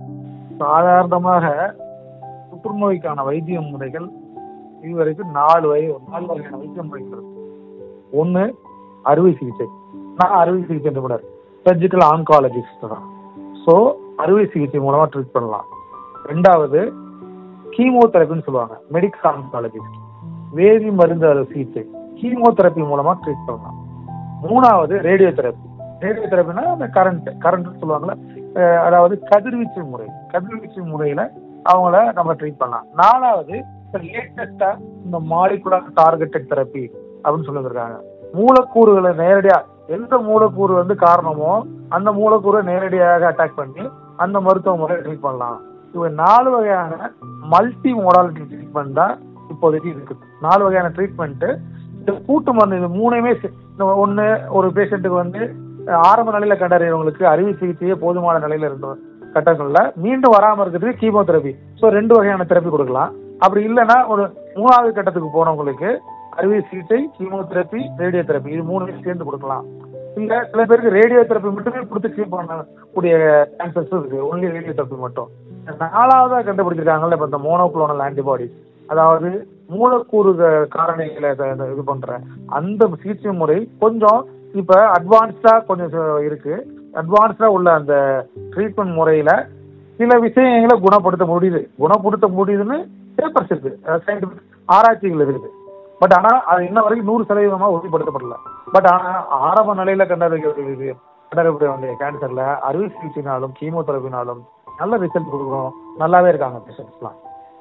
சாதாரணமாக புற்றுநோய்க்கான வைத்திய முறைகள் இதுவரைக்கும் நாலு வகை நாலு வகையான வைத்திய முறைகள் இருக்கு ஒண்ணு அறுவை சிகிச்சை நான் அறுவை சிகிச்சை நிபுணர் சர்ஜிக்கல் ஆன்காலஜிஸ்ட் தான் ஸோ அறுவை சிகிச்சை மூலமா ட்ரீட் பண்ணலாம் ரெண்டாவது கீமோதெரபின்னு சொல்லுவாங்க மெடிக்கல் ஆன்காலஜிஸ்ட் வேதி மருந்து அறுவை சிகிச்சை கீமோதெரபி மூலமா ட்ரீட் பண்ணலாம் மூணாவது ரேடியோ தெரப்பி ரேடியோ தெரப்பினா அந்த கரண்ட் கரண்ட் சொல்லுவாங்கல்ல அஹ் அதாவது கதிர்வீச்சு முறை கதிர்வீச்சு முறையில அவங்கள நம்ம ட்ரீட் பண்ணலாம் நாலாவது லேட்டஸ்டா இந்த மாலிகுலர் டார்கெட்டட் தெரப்பி அப்படின்னு சொல்லி வந்திருக்காங்க மூலக்கூறுகளை நேரடியா எந்த மூலக்கூறு வந்து காரணமோ அந்த மூலக்கூறை நேரடியாக அட்டாக் பண்ணி அந்த மருத்துவ முறையை ட்ரீட் பண்ணலாம் இவை நாலு வகையான மல்டி மோடாலிட்டி ட்ரீட்மெண்ட் தான் இப்போதைக்கு இருக்குது நாலு வகையான ட்ரீட்மெண்ட் இந்த கூட்டு மருந்து இது மூணுமே சே- இந்த ஒண்ணு ஒரு பேஷண்ட்டுக்கு வந்து அஹ், ஆரம்ப நிலையில கண்டறியவங்களுக்கு அறுவை சிகிச்சையே போதுமான நிலையில இருந்த கட்டங்கள்ல மீண்டும் வராம இருக்கிறதுக்கு கீமோதெரபி ஸோ ரெண்டு வகையான தெரப்பி கொடுக்கலாம் அப்படி இல்லைன்னா ஒரு மூணாவது கட்டத்துக்கு போனவங்களுக்கு அறுவை சிகிச்சை கீமோதெரப்பி ரேடியோ தெரப்பி இது மூணுமே சேர்ந்து கொடுக்கலாம் இல்ல சில பேருக்கு ரேடியோ தெரப்பி மட்டுமே கொடுத்து ட்ரீட் பண்ணக்கூடிய கேன்சர்ஸ் இருக்கு ஒன்லி ரேடியோ தெரப்பி மட்டும் நாலாவதா கண்டுபிடிச்சிருக்காங்கல்ல இப்ப இந்த மோனோக்ளோனல் ஆன்டிபாடிஸ் அதாவது மூலக்கூறு க- காரணிகளை இத- இத இது பண்ற அந்த சிகிச்சை முறை கொஞ்சம் இப்ப அட்வான்ஸ்டா கொஞ்சம் ச- இருக்கு அட்வான்ஸ்டா உள்ள அந்த ட்ரீட்மெண்ட் முறையில சில விஷயங்களை குணப்படுத்த முடியுது குணப்படுத்த முடியுதுன்னு பேப்பர்ஸ் இருக்கு சயின்டிபிக் ஆராய்ச்சிகள் இருக்குது பட் ஆனா அது இன்ன வரைக்கும் நூறு சதவீதமா உறுதிப்படுத்தப்படல பட் ஆனா ஆரம்ப நிலையில கண்டறியக்கூடிய கண்டறியக்கூடிய வேண்டிய கேன்சர்ல அறுவை சிகிச்சைனாலும் கீமோதெரபினாலும் நல்ல ரிசல்ட் கொடுக்குறோம் நல்லாவே இருக்காங்க பேஷண்ட்ஸ்லாம்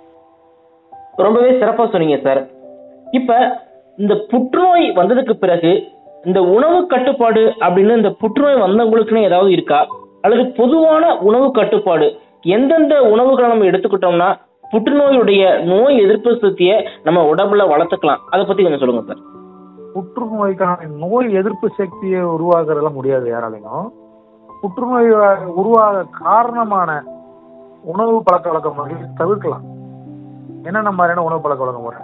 ரொம்பவே சிறப்பா சொன்னீங்க சார் இப்ப இந்த புற்றுநோய் வந்ததுக்கு பிறகு இந்த உணவு கட்டுப்பாடு அப்படின்னு இந்த புற்றுநோய் வந்தவங்களுக்குன்னு ஏதாவது இருக்கா அல்லது பொதுவான உணவு கட்டுப்பாடு எந்தெந்த உணவுகளை நம்ம எடுத்துக்கிட்டோம்னா புற்றுநோயுடைய நோய் எதிர்ப்பு சக்தியை நம்ம உடம்புல வளர்த்துக்கலாம் அதை பத்தி கொஞ்சம் சொல்லுங்க சார் புற்றுநோய்க்கான நோய் எதிர்ப்பு சக்தியை உருவாக்குறதெல்லாம் முடியாது யாராலையும் புற்றுநோய் உருவாக காரணமான உணவு பழக்க வழக்க முறைகளை தவிர்க்கலாம் என்னென்ன மாதிரியான உணவு பழக்க வழக்க முறை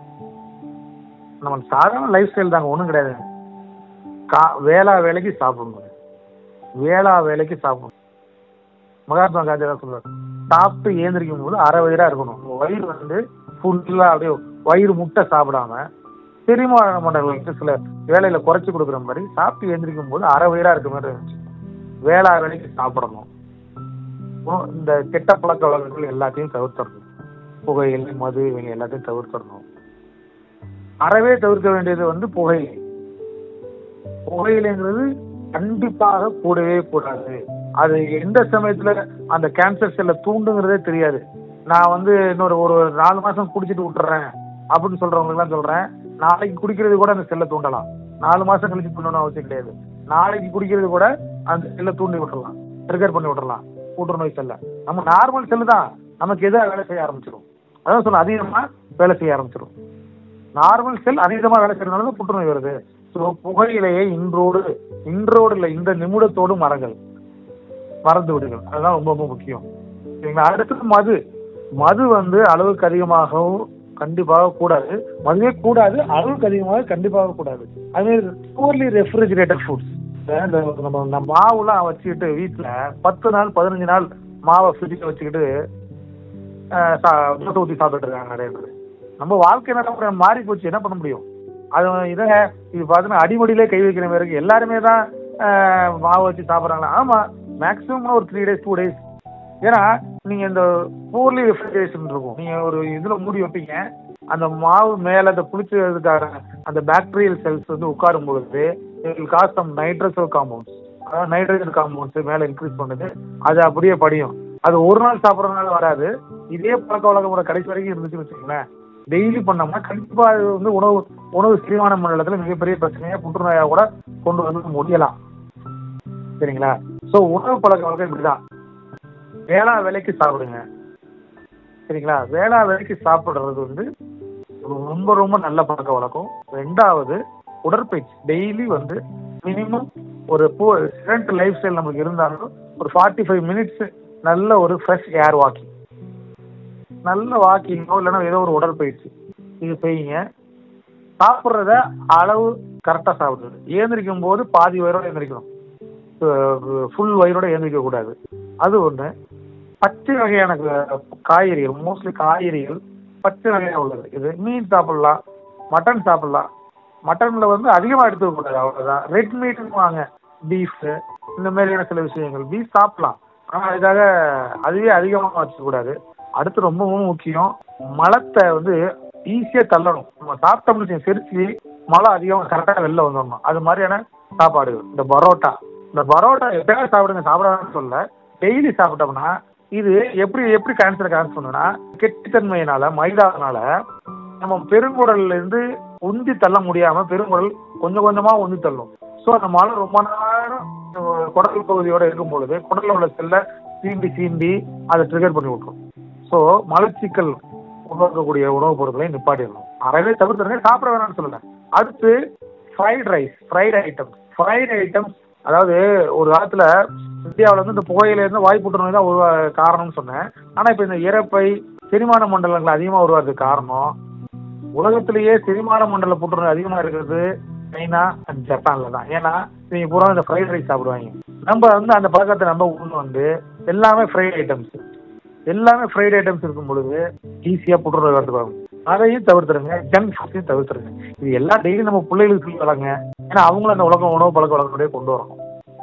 நம்ம சாதாரண லைஃப் ஸ்டைல் தாங்க ஒன்றும் கிடையாது கா வேளா வேலைக்கு சாப்பிடணும் வேளா வேலைக்கு சாப்பிடணும் மகாத்மா காந்தி தான் சொல்றாரு சாப்பிட்டு ஏந்திரிக்கும் போது அரை வயிறா இருக்கணும் உங்க வயிறு வந்து ஃபுல்லா அப்படியே வயிறு முட்டை சாப்பிடாம செரிமான மண்டலங்களுக்கு சில வேலையில குறைச்சு கொடுக்குற மாதிரி சாப்பிட்டு எந்திரிக்கும் போது அரை வயிறா இருக்க மாதிரி இருந்துச்சு வேளா வேலைக்கு சாப்பிடணும் அப்புறம் இந்த கெட்ட பழக்க வழக்கங்கள் எல்லாத்தையும் தவிர்த்தரணும் புகையிலை மது இவங்க எல்லாத்தையும் தவிர்த்தரணும் அறவே தவிர்க்க வேண்டியது வந்து புகையிலை புகையிலைங்கிறது கண்டிப்பாக கூடவே கூடாது அது எந்த சமயத்துல அந்த கேன்சர் செல்லை தூண்டுங்கிறதே தெரியாது நான் வந்து இன்னொரு ஒரு நாலு மாசம் குடிச்சிட்டு விட்டுறேன் அப்படின்னு சொல்றவங்க எல்லாம் சொல்றேன் நாளைக்கு குடிக்கிறது கூட அந்த செல்லை தூண்டலாம் நாலு மாசம் கழிச்சு பண்ணணும் அவசியம் கிடையாது நாளைக்கு குடிக்கிறது கூட அந்த செல்லை தூண்டி விட்டுறலாம் ட்ரிகர் பண்ணி விட்டுறலாம் புற்றுநோய் செல்லை நம்ம நார்மல் செல்லு தான் நமக்கு எதிராக வேலை செய்ய ஆரம்பிச்சிடும் அதான் சொல்ல அதிகமா வேலை செய்ய ஆரம்பிச்சிடும் நார்மல் செல் அதிகமா வேலை செய்யறதுனால தான் புற்றுநோய் வருது ஸோ புகையிலையை இன்றோடு இன்றோடு இல்லை இந்த நிமிடத்தோடு மரங்கள் மறந்து விடுங்கள் அதுதான் ரொம்ப ரொம்ப முக்கியம் சரிங்களா அடுத்தது மது மது வந்து அளவுக்கு அதிகமாகவும் கண்டிப்பாக கூடாது மதுவே கூடாது அளவுக்கு அதிகமாக கண்டிப்பாக கூடாது அதே பூர்லி ரெஃப்ரிஜிரேட்டட் ஃபுட்ஸ் இந்த நம்ம நம்ம மாவுலாம் வச்சுக்கிட்டு வீட்டில் பத்து நாள் பதினஞ்சு நாள் மாவை ஃப்ரிட்ஜில் வச்சுக்கிட்டு அஹ், சா- தோசை ஊற்றி சாப்பிட்டுட்டு இருக்காங்க நிறைய பேர் நம்ம வாழ்க்கை நடைமுறை மாறி போச்சு என்ன பண்ண முடியும் அது இதை இது பார்த்தீங்கன்னா அடிமடியிலே கை வைக்கிற மாதிரி இருக்கு எல்லாருமே தான் அஹ், மாவு வச்சு சாப்பிட்றாங்களா ஆமா மேக்ஸிமம் ஒரு த்ரீ டேஸ் டூ டேஸ் ஏன்னா நீங்க இந்த பூர்லி ரெஃப்ரிஜரேஷன் இருக்கும் நீங்க ஒரு இதுல மூடி வைப்பீங்க அந்த மாவு மேல அந்த புளிச்சதுக்காக அந்த பாக்டீரியல் செல்ஸ் வந்து உட்காரும் பொழுது காஸ் சம் நைட்ரசல் காம்பவுண்ட்ஸ் அதாவது நைட்ரஜன் காம்பவுண்ட்ஸ் மேல இன்க்ரீஸ் பண்ணுது அது அப்படியே படியும் அது ஒரு நாள் சாப்பிட்றதுனால வராது இதே பழக்க வழக்கம் கடைசி வரைக்கும் இருந்துச்சுன்னு வச்சுக்கோங்களேன் டெய்லி பண்ணோம்னா கண்டிப்பா அது வந்து உணவு உணவு செரிமான மண்டலத்துல மிகப்பெரிய பிரச்சனையா புற்றுநோயா கூட கொண்டு வந்து முடியலாம் சரிங்களா சோ உணவு பழக்க வழக்கம் இப்படிதான் வேளா வேலைக்கு சாப்பிடுங்க சரிங்களா வேளா வேலைக்கு சாப்பிடுறது வந்து ரொம்ப ரொம்ப நல்ல பழக்க வழக்கம் ரெண்டாவது உடற்பயிற்சி டெய்லி வந்து மினிமம் ஒரு ஸ்டூடெண்ட் லைஃப் ஸ்டைல் நமக்கு இருந்தாலும் ஒரு ஃபார்ட்டி ஃபைவ் மினிட்ஸ் நல்ல ஒரு ஃப்ரெஷ் ஏர் வாக்கிங் நல்ல வாக்கிங்கோ இல்லைன்னா ஏதோ ஒரு உடற்பயிற்சி இது செய்யுங்க சாப்பிட்றத அளவு கரெக்டாக சாப்பிடுறது ஏந்திரிக்கும் போது பாதி வயிறோட ஏந்திரிக்கணும் ஃபுல் வயிறோட ஏந்திரிக்க கூடாது அது ஒன்று பச்சை வகையான க- காய்கறிகள் மோஸ்ட்லி காய்கறிகள் பச்சை வகையாக உள்ளது இது மீன் சாப்பிடலாம் மட்டன் சாப்பிடலாம் மட்டன்ல வந்து அதிகமாக எடுத்துக்க கூடாது அவ்வளோதான் ரெட் மீட்னு வாங்க பீஃப் இந்த மாதிரியான சில விஷயங்கள் பீஃப் சாப்பிடலாம் ஆனால் அதுக்காக அதுவே அதிகமாக வச்சுக்கூடாது அடுத்து ரொம்ப ரொம்ப முக்கியம் மலத்தை வந்து ஈஸியாக தள்ளணும் நம்ம சாப்பிட்டோம்னு வச்சுக்கோங்க, செரிச்சு மழை அதிகமாக கரெக்டாக வெளில வந்துடணும் அது மாதிரியான சாப்பாடுகள் இந்த பரோட்டா இந்த பரோட்டா எப்பயாவது சாப்பிடுங்க சாப்பிடாதுன்னு சொல்ல டெய்லி சாப்பிட்டோம்னா இது எப்படி எப்படி கேன்சர் கேன்சர் பண்ணுன்னா கெட்டித்தன்மையினால மைதானால நம்ம பெருங்குடல்ல இருந்து உந்தி தள்ள முடியாம பெருங்குடல் கொஞ்சம் கொஞ்சமா உந்தி தள்ளும் ஸோ அந்த மழை ரொம்ப நேரம் அஹ், குடல் பகுதியோட இருக்கும் பொழுது குடல்ல உள்ள செல்லை சீண்டி சீண்டி அதை ட்ரிகர் பண்ணி விட்டுரும் ஸோ மலச்சிக்கல் உருவாக்கக்கூடிய உணவுப் பொருட்களை நிப்பாட்டிடணும் அறவே தவிர்த்துருங்க சாப்பிட வேணாம்னு சொல்லல அடுத்து fried rice fried items fried items அதாவது ஒரு காலத்துல இந்தியாவில் வந்து இந்த புகையில இருந்து வாய் புற்றுநோய் தான் உருவா காரணம்னு சொன்னேன் ஆனா இப்போ இந்த இறப்பை செரிமான மண்டலங்கள் அதிகமாக உருவாகிறதுக்கு காரணம் உலகத்திலேயே செரிமான மண்டல புற்றுநோய் அதிகமாக இருக்கிறது சைனா அண்ட் ஜப்பான்ல தான் ஏன்னா இவங்க பூரா இந்த ஃப்ரைட் ரைஸ் சாப்பிடுவாங்க நம்ம வந்து அந்த பழக்கத்தை நம்ம உண்டு வந்து எல்லாமே ஃப்ரைட் ஐட்டம்ஸ் எல்லாமே ஃப்ரைட் ஐட்டம்ஸ் இருக்கும் பொழுது ஈஸியாக புற்றுநோய் வரதுக்கு அதையும் தவிர்த்துருங்க ஜங்க் ஃபுட்ஸையும் தவிர்த்துருங்க இது எல்லாம் டெய்லி நம்ம பிள்ளைகளுக்கு சொல்லி வளங்க ஏன்னா அவங்களும் அந்த உலகம் உணவு பழக்க வழக்கத்தோடய கொண்டு வரணும்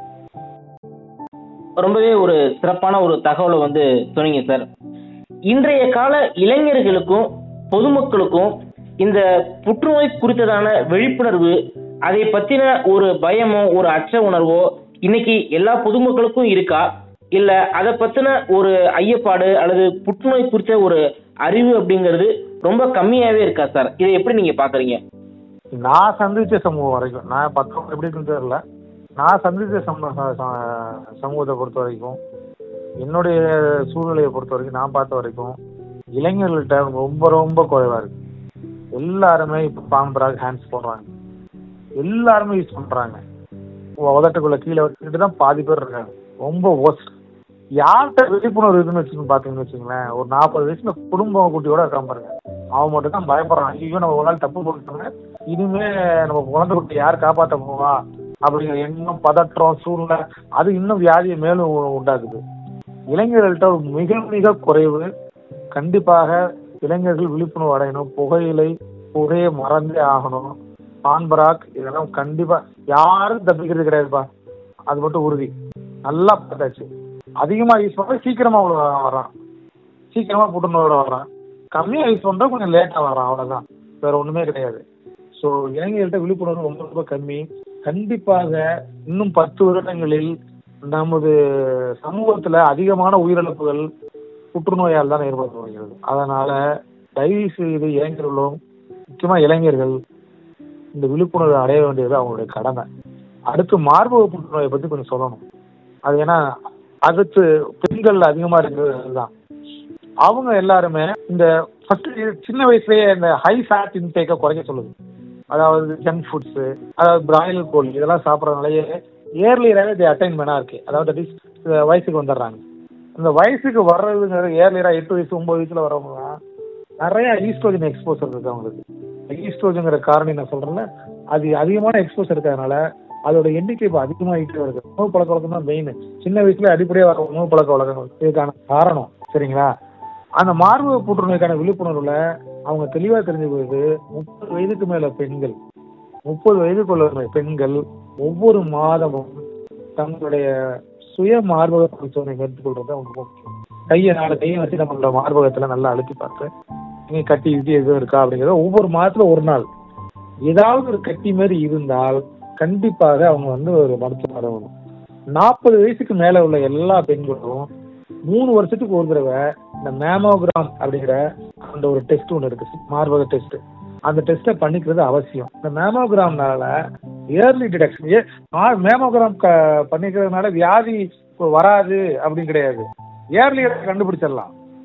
ரொம்பவே ஒரு சிறப்பான ஒரு தகவலை வந்து சொன்னீங்க சார் இன்றைய கால இளைஞர்களுக்கும் பொதுமக்களுக்கும் இந்த புற்றுநோய் குறித்ததான விழிப்புணர்வு அதை பத்தின ஒரு பயமோ ஒரு அச்ச உணர்வோ இன்னைக்கு எல்லா பொதுமக்களுக்கும் இருக்கா இல்ல அதை பத்தின ஒரு ஐயப்பாடு அல்லது புற்றுநோய் குறித்த ஒரு அறிவு அப்படிங்கிறது ரொம்ப கம்மியாவே இருக்கா சார் இதை எப்படி நீங்க பாக்குறீங்க நான் சந்திச்ச சமூகம் வரைக்கும் நான் பக்கம் எப்படி இருக்குன்னு தெரியல நான் சந்திச்ச சமூக ச- ச- சமூகத்தை பொறுத்த வரைக்கும் என்னுடைய சூழ்நிலையை பொறுத்த வரைக்கும் நான் பார்த்த வரைக்கும் இளைஞர்கள்ட்ட ரொம்ப ரொம்ப குறைவா இருக்கு எல்லாருமே இப்போ பாம்பராக ஹேண்ட்ஸ் போடுறாங்க எல்லாருமே யூஸ் பண்றாங்க உ- உதட்டுக்குள்ள கீழே வச்சுக்கிட்டு தான் பாதி பேர் இருக்காங்க ரொம்ப ஒஸ்ட் யார்கிட்ட விழிப்புணர்வு இருக்குன்னு வச்சுக்கோங்க பாத்தீங்கன்னு வச்சுங்களேன் ஒரு நாற்பது வயசுல குடும்ப குட்டியோட இருக்கான் பாருங்க அவன் மட்டும் தான் பயப்படுறான் ஐயோ நம்ம ஒரு நாள் தப்பு பண்ணிட்டோங்க இனிமே நம்ம குழந்தை குட்டி யார் காப்பாற்ற போவா அப்படிங்கிற எண்ணம் பதற்றம் சூழ்நிலை அது இன்னும் வியாதியை மேலும் உ- உண்டாக்குது இளைஞர்கள்ட்ட மிக மிக குறைவு கண்டிப்பாக இளைஞர்கள் விழிப்புணர்வு அடையணும் புகையிலை புகையை மறந்தே ஆகணும் பான்பராக் இதெல்லாம் கண்டிப்பா யாரும் தப்பிக்கிறது கிடையாதுப்பா அது மட்டும் உறுதி நல்லா பார்த்தாச்சு அதிகமா யூஸ் பண்ற சீக்கிரமா உள்ள வர்றான் சீக்கிரமா புற்றுநோயோட வர்றான் கம்மியா யூஸ் பண்ற கொஞ்சம் லேட்டா வர்றான் அவ்வளவுதான் வேற ஒண்ணுமே கிடையாது ஸோ இளைஞர்கள்ட்ட விழிப்புணர்வு ரொம்ப ரொம்ப கம்மி கண்டிப்பாக இன்னும் பத்து வருடங்களில் நமது சமூகத்துல அதிகமான உயிரிழப்புகள் புற்றுநோயால் தான் ஏற்பட்டு வருகிறது அதனால தயவு செய்து இளைஞர்களும் முக்கியமா இளைஞர்கள் இந்த விழிப்புணர்வு அடைய வேண்டியது அவங்களுடைய கடமை அடுத்து மார்பக புற்றுநோயை பத்தி கொஞ்சம் சொல்லணும் அது ஏன்னா அடுத்து பெண்கள் அதிகமா இருக்கிறது அதுதான் அவங்க எல்லாருமே இந்த ஃபர்ஸ்ட் சின்ன வயசுலயே இந்த ஹை ஃபேட் இன்டேக்கை குறைக்க சொல்லுது அதாவது ஜங்க் ஃபுட்ஸ் அதாவது பிராய்லர் கோழி இதெல்லாம் சாப்பிட்றதுனாலயே ஏர்லியராகவே இது அட்டைன்மெண்டா இருக்கு அதாவது that is, அஹ் வயசுக்கு வந்துடுறாங்க இந்த வயசுக்கு வர்றதுங்கிறது ஏர்லியரா எட்டு வயசு ஒன்பது வயசுல வரவங்க நிறைய ஈஸ்ட்ரோஜன் எக்ஸ்போசர் இருக்கு அவங்களுக்கு ஈஸ்ட்ரோஜன்ங்கிற காரணம் நான் சொல்றேன்ல அது அதிகமான எக்ஸ்போசர் இருக்கிறதுனால அதோட எண்ணிக்கை இப்போ அதிகமாகிட்டே வருது உணவு பழக்க வழக்கம் தான் மெயின் சின்ன வயசுல அடிப்படையாக வர உணவு பழக்க வழக்கங்கள் இதுக்கான காரணம் சரிங்களா அந்த மார்பக புற்றுநோய்க்கான விழிப்புணர்வுல அவங்க தெளிவா தெரிஞ்சுக்கிறது முப்பது வயதுக்கு மேல பெண்கள் முப்பது வயதுக்குள்ள பெண்கள் ஒவ்வொரு மாதமும் தங்களுடைய சுய மார்பக பரிசோதனை மேற்கொள்றது அவங்க ரொம்ப முக்கியம் கையை நாலு கையை வச்சு நம்மளோட மார்பகத்துல நல்லா அழுத்தி பார்த்து நீங்க கட்டி கிட்டி எதுவும் இருக்கா அப்படிங்கறத ஒவ்வொரு மாதத்துல ஒரு நாள் ஏதாவது ஒரு கட்டி மாதிரி இருந்தால் கண்டிப்பாக அவங்க வந்து ஒரு மருத்துவம் அடையணும் நாற்பது வயசுக்கு மேல உள்ள எல்லா பெண்களும் மூணு வருஷத்துக்கு ஒரு தடவை இந்த மேமோகிராம் அப்படிங்கிற அந்த ஒரு டெஸ்ட் ஒன்று இருக்கு மார்பக டெஸ்ட் அந்த டெஸ்ட்டை பண்ணிக்கிறது அவசியம் இந்த மேமோகிராம்னால இயர்லி டிடெக்ஷன் மேமோகிராம் பண்ணிக்கிறதுனால வியாதி வராது அப்படின்னு கிடையாது இயர்லி கண்டுபிடிச்சிடலாம்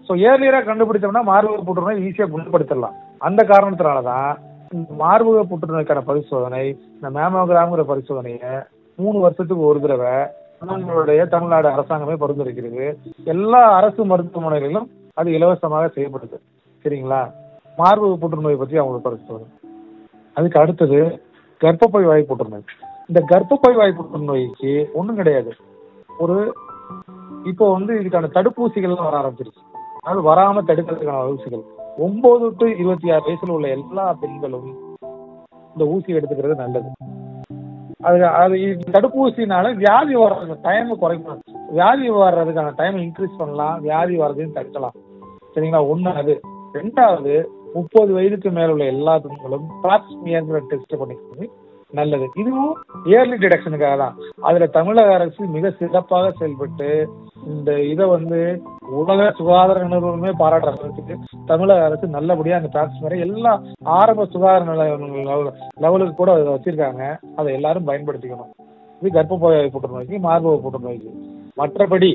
ஸோ ஏர்லியராக கண்டுபிடிச்சோம்னா மார்பக புற்றுநோய் ஈஸியாக குணப்படுத்திடலாம் அந்த காரணத்தினால தான் இந்த மார்பக புற்றுநோய்க்கான பரிசோதனை இந்த மேமோகிராம்ங்கிற பரிசோதனையை மூணு வருஷத்துக்கு ஒரு தடவை நம்மளுடைய தமிழ்நாடு அரசாங்கமே பரிந்துரைக்கிறது எல்லா அரசு மருத்துவமனைகளிலும் அது இலவசமாக செய்யப்படுது சரிங்களா மார்பக புற்றுநோய் பற்றி அவங்களுக்கு பரிசோதனை அதுக்கு அடுத்தது கர்ப்பப்பை வாய் புற்றுநோய் இந்த கர்ப்பப்பை வாய் புற்றுநோய்க்கு ஒன்றும் கிடையாது ஒரு இப்போ வந்து இதுக்கான தடுப்பூசிகள்லாம் வர ஆரம்பிச்சிருச்சு அது வராம தடுக்கிறதுக்கான ஊசிகள் ஒன்பது டு இருபத்தி ஆறு வயசுல உள்ள எல்லா பெண்களும் இந்த ஊசி எடுத்துக்கிறது நல்லது அது அது இது தடுப்பூசினால வியாதி வர்றது டைம் குறைக்கணும் வியாதி வர்றதுக்கான டைம் இன்க்ரீஸ் பண்ணலாம் வியாதி வர்றதையும் தடுக்கலாம் சரிங்களா ஒண்ணு அது ரெண்டாவது முப்பது வயதுக்கு மேல உள்ள எல்லா பெண்களும் பிளாப்ஸ்மியர்ங்கிற டெஸ்ட் பண்ணிக்கிறது நல்லது இதுவும் இயர்லி டிடக்ஷனுக்காக தான் அதுல தமிழக அரசு மிக சிறப்பாக செயல்பட்டு இந்த இதை வந்து உலக சுகாதார நிறுவனமே பாராட்டுற அளவுக்கு தமிழக அரசு நல்லபடியா அந்த பிளாப்ஸ்மியரை எல்லா ஆரம்ப சுகாதார நிலைய லெவலுக்கு கூட அதை வச்சிருக்காங்க அதை எல்லாரும் பயன்படுத்திக்கணும் இது கர்ப்பப்பை புற்றுநோய்க்கு மார்பக புற்றுநோய்க்கு மற்றபடி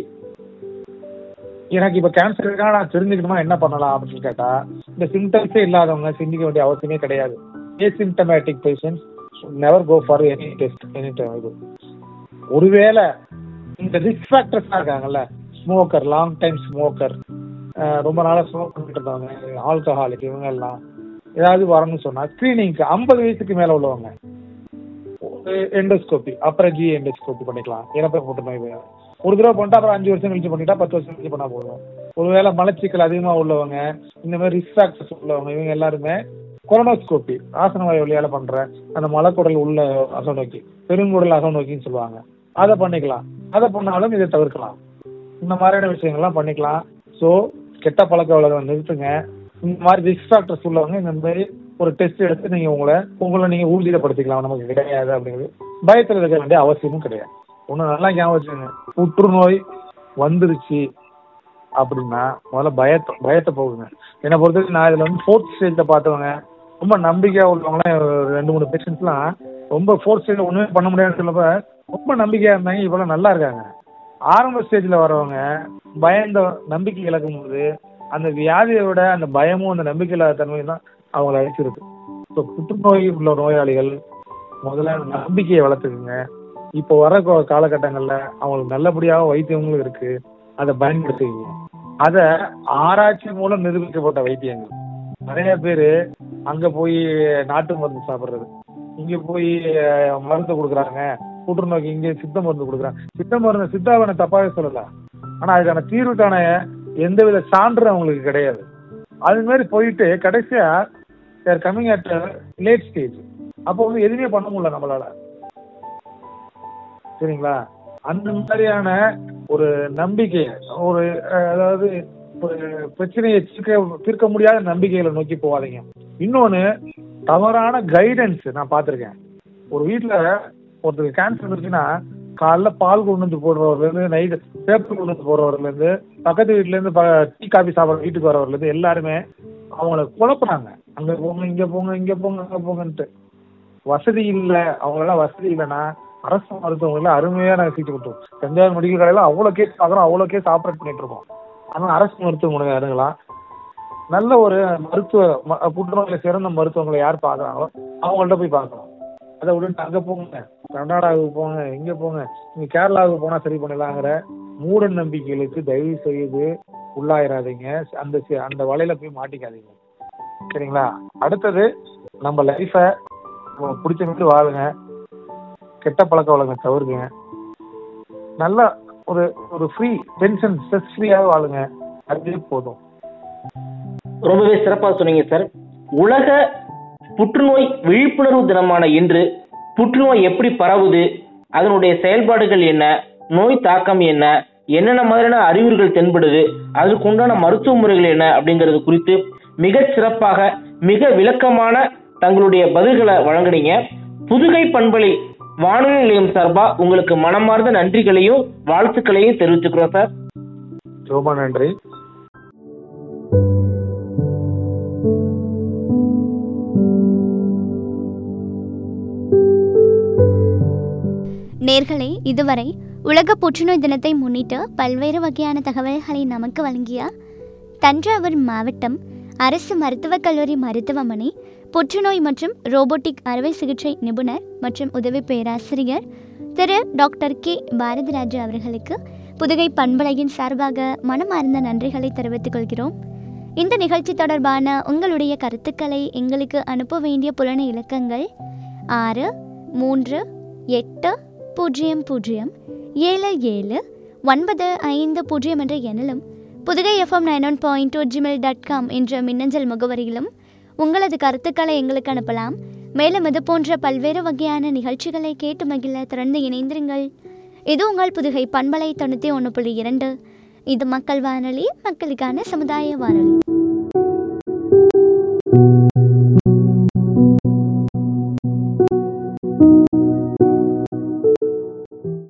எனக்கு இப்ப கேன்சர் இருக்கா நான் தெரிஞ்சுக்கணுமா என்ன பண்ணலாம் அப்படின்னு கேட்டா இந்த சிம்டம்ஸே இல்லாதவங்க சிந்திக்க வேண்டிய அவசியமே கிடையாது asymptomatic patients never go for any test any time இது ஒருவேளை இந்த ரிஸ்க் ஃபேக்டர்ஸாக இருக்காங்கல்ல ஸ்மோக்கர் லாங் டைம் ஸ்மோக்கர் ரொம்ப நாளாக ஸ்மோக் பண்ணிட்டு இருந்தவங்க ஆல்கஹாலிக் இவங்க எல்லாம் ஏதாவது வரணும்னு சொன்னா ஸ்க்ரீனிங்க்கு ஐம்பது வயசுக்கு மேல உள்ளவங்க எண்டோஸ்கோபி அப்புறம் ஜி எண்டோஸ்கோபி பண்ணிக்கலாம் இறப்பை புற்றுநோய் ஒரு தடவை பண்ணிட்டு அப்புறம் அஞ்சு வருஷம் கழிச்சு பண்ணிட்டா பத்து வருஷம் கழிச்சு பண்ணா போதும் ஒருவேளை மலச்சிக்கல் அதிகமா உள்ளவங்க இந்த மாதிரி ரிஸ்க் ஃபேக்டர்ஸ் உள்ளவங்க இவங்க எல்லாருமே கொரோனோஸ்கோபி ஆசன வாயு வழியால பண்ற அந்த மலக்குடல் உள்ள அசநோக்கி பெருங்குடல் அசநோக்கின்னு சொல்லுவாங்க அதை பண்ணிக்கலாம் அதை பண்ணாலும் இதை தவிர்க்கலாம் இந்த மாதிரியான விஷயங்கள்லாம் பண்ணிக்கலாம் ஸோ கெட்ட பழக்க வழக்கம் நிறுத்துங்க இந்த மாதிரி ரிஸ்க் ஃபேக்டர்ஸ் உள்ளவங்க இந்த மாதிரி ஒரு டெஸ்ட் எடுத்து நீங்க உங்களை உங்களை நீங்க ஊர்ஜிதப்படுத்திக்கலாம் நமக்கு கிடையாது அப்படிங்கிறது பயத்தில் இருக்க வேண்டிய அவசியமும் கிடையாது ஒன்று நல்லா ஞாபகம் வச்சுக்கோங்க புற்றுநோய் வந்துருச்சு அப்படின்னா முதல்ல பயத்தை பயத்தை போகுங்க என்னை பொறுத்தவரைக்கும் நான் இதில் வந்து ஃபோர்த் ஸ்டேஜில் பார்த்தவங்க ரொம்ப நம்பிக்கையாக உள்ளவங்களாம் ஒரு ரெண்டு மூணு பேஷண்ட்ஸ்லாம் ரொம்ப ஃபோர்த் ஸ்டேஜில் ஒன்றுமே பண்ண முடியாதுன்னு சொல்லப்ப ரொம்ப நம்பிக்கையாக இருந்தாங்க இவ்வளோ நல்லா இருக்காங்க ஆரம்ப ஸ்டேஜில் வரவங்க பயந்த நம்பிக்கை இழக்கும் போது அந்த வியாதியை விட அந்த பயமும் அந்த நம்பிக்கை இல்லாத தன்மையும் தான் அவங்கள அழிச்சிருக்கு ஸோ புற்றுநோய் உள்ள நோயாளிகள் முதல்ல நம்பிக்கையை வளர்த்துக்குங்க இப்போ வர கா- காலகட்டங்கள்ல அவங்களுக்கு நல்லபடியாக வைத்தியங்களும் இருக்கு அதை பயன்படுத்திக்கங்க அதை ஆராய்ச்சி மூலம் நிரூபிக்கப்பட்ட வைத்தியங்கள் நிறைய பேர் அங்க போய் நாட்டு மருந்து சாப்பிடுறது இங்க போய் அஹ், மருந்து கொடுக்குறாங்க புற்றுநோய்க்கு இங்க சித்த மருந்து கொடுக்குறாங்க சித்த மருந்து சித்தாவனை தப்பாவே சொல்லல ஆனா அதுக்கான தீர்வுக்கான எந்தவித சான்று அவங்களுக்கு கிடையாது அது மாதிரி போயிட்டு கடைசியா they're coming at late stage அப்போ வந்து எதுவுமே பண்ண முடியல நம்மளால சரிங்களா அந்த மாதிரியான ஒரு நம்பிக்கை ஒரு அஹ், அதாவது ஒரு பிரச்சனையை தீர்க்க தீர்க்க முடியாத நம்பிக்கைகளை நோக்கி போகாதீங்க இன்னொன்னு தவறான கைடன்ஸ் நான் பார்த்துருக்கேன் ஒரு வீட்டில் ஒருத்தருக்கு கேன்சர் இருக்குன்னா காலைல பால் கொண்டு வந்து போடுறவர்லேருந்து நைட்டு பேப்பர் கொண்டு வந்து போடுறவர்லேருந்து பக்கத்து வீட்டிலேருந்து டீ காபி சாப்பிட்ற வீட்டுக்கு வரவர்லேருந்து எல்லாருமே அவங்கள குழப்புறாங்க அங்கே போங்க இங்கே போங்க இங்கே போங்க அங்கே போங்கன்ட்டு வசதி இல்லை அவங்களெல்லாம் வசதி இல்லைன்னா அரசு மருத்துவமனையில் அருமையாக நாங்கள் சீட்டு கொடுத்தோம் தஞ்சாவூர் மெடிக்கல் காலேஜில் அவ்வளோ கேஸ் பார்க்குறோம் அவ்வளோ கேஸ் ஆப்ரேட் பண்ணிட்டு இருக்கோம் ஆனால் அரசு மருத்துவமனை இறங்கலாம் நல்ல ஒரு மருத்துவ ம- புற்றுநோயில சிறந்த மருத்துவங்களை யார் பார்க்குறாங்களோ அவங்கள்ட்ட போய் பார்க்கணும் அதை விட்டுட்டு அங்கே போங்க கர்நாடகாவுக்கு போங்க இங்கே போங்க நீங்கள் கேரளாவுக்கு போனால் சரி பண்ணிடலாங்கிற மூட நம்பிக்கைகளுக்கு தயவு செய்து உள்ளாயிராதீங்க அந்த சி- அந்த வலையில போய் மாட்டிக்காதீங்க சரிங்களா அடுத்தது நம்ம லைஃபை பிடிச்ச மாதிரி வாழுங்க கெட்ட பழக்க வழக்கம் தவிர்க்குங்க நல்ல ஒரு ஒரு ஃப்ரீ டென்ஷன் ஸ்ட்ரெஸ் ஃப்ரீயாக வாழுங்க அதுவே போதும் ரொம்பவே சிறப்பா சொன்னீங்க சார் உலக புற்றுநோய் விழிப்புணர்வு தினமான இன்று புற்றுநோய் எப்படி பரவுது அதனுடைய செயல்பாடுகள் என்ன நோய் தாக்கம் என்ன என்னென்ன மாதிரியான அறிகுறிகள் தென்படுது அதுக்கு உண்டான மருத்துவ முறைகள் என்ன அப்படிங்கிறது குறித்து மிகச் சிறப்பாக மிக விளக்கமான தங்களுடைய பதில்களை வழங்குனீங்க புதுகை பண்பலை வானொலி நிலையம் சார்பா உங்களுக்கு மனமார்ந்த நன்றிகளையும் வாழ்த்துக்களையும் தெரிவிச்சுக்கிறோம் சார் ரொம்ப நன்றி நேர்களே இதுவரை உலக புற்றுநோய் தினத்தை முன்னிட்டு பல்வேறு வகையான தகவல்களை நமக்கு வழங்கிய தஞ்சாவூர் மாவட்டம் அரசு மருத்துவக் கல்லூரி மருத்துவமனை புற்றுநோய் மற்றும் ரோபோட்டிக் அறுவை சிகிச்சை நிபுணர் மற்றும் உதவி பேராசிரியர் திரு டாக்டர் கே பாரதிராஜா அவர்களுக்கு புதுகை பண்பலையின் சார்பாக மனமார்ந்த நன்றிகளை தெரிவித்துக் கொள்கிறோம் இந்த நிகழ்ச்சி தொடர்பான உங்களுடைய கருத்துக்களை எங்களுக்கு அனுப்ப வேண்டிய புலன இலக்கங்கள் ஆறு மூன்று எட்டு பூஜ்ஜியம் பூஜ்ஜியம் ஏழு ஏழு ஒன்பது ஐந்து பூஜ்ஜியம் என்ற எண்ணிலும் Pudugai FM nine one point two Gmail dot com என்ற மின்னஞ்சல் முகவரியிலும் உங்களது கருத்துக்களை எங்களுக்கு அனுப்பலாம் மேலும் இது போன்ற பல்வேறு வகையான நிகழ்ச்சிகளை கேட்டு மகிழ தொடர்ந்து இணைந்திருங்கள் இது உங்கள் புதுகை பண்பலை தொண்ணூற்றி ஒன்று புள்ளி இரண்டு இது மக்கள் வானொலி மக்களுக்கான சமுதாய வானொலி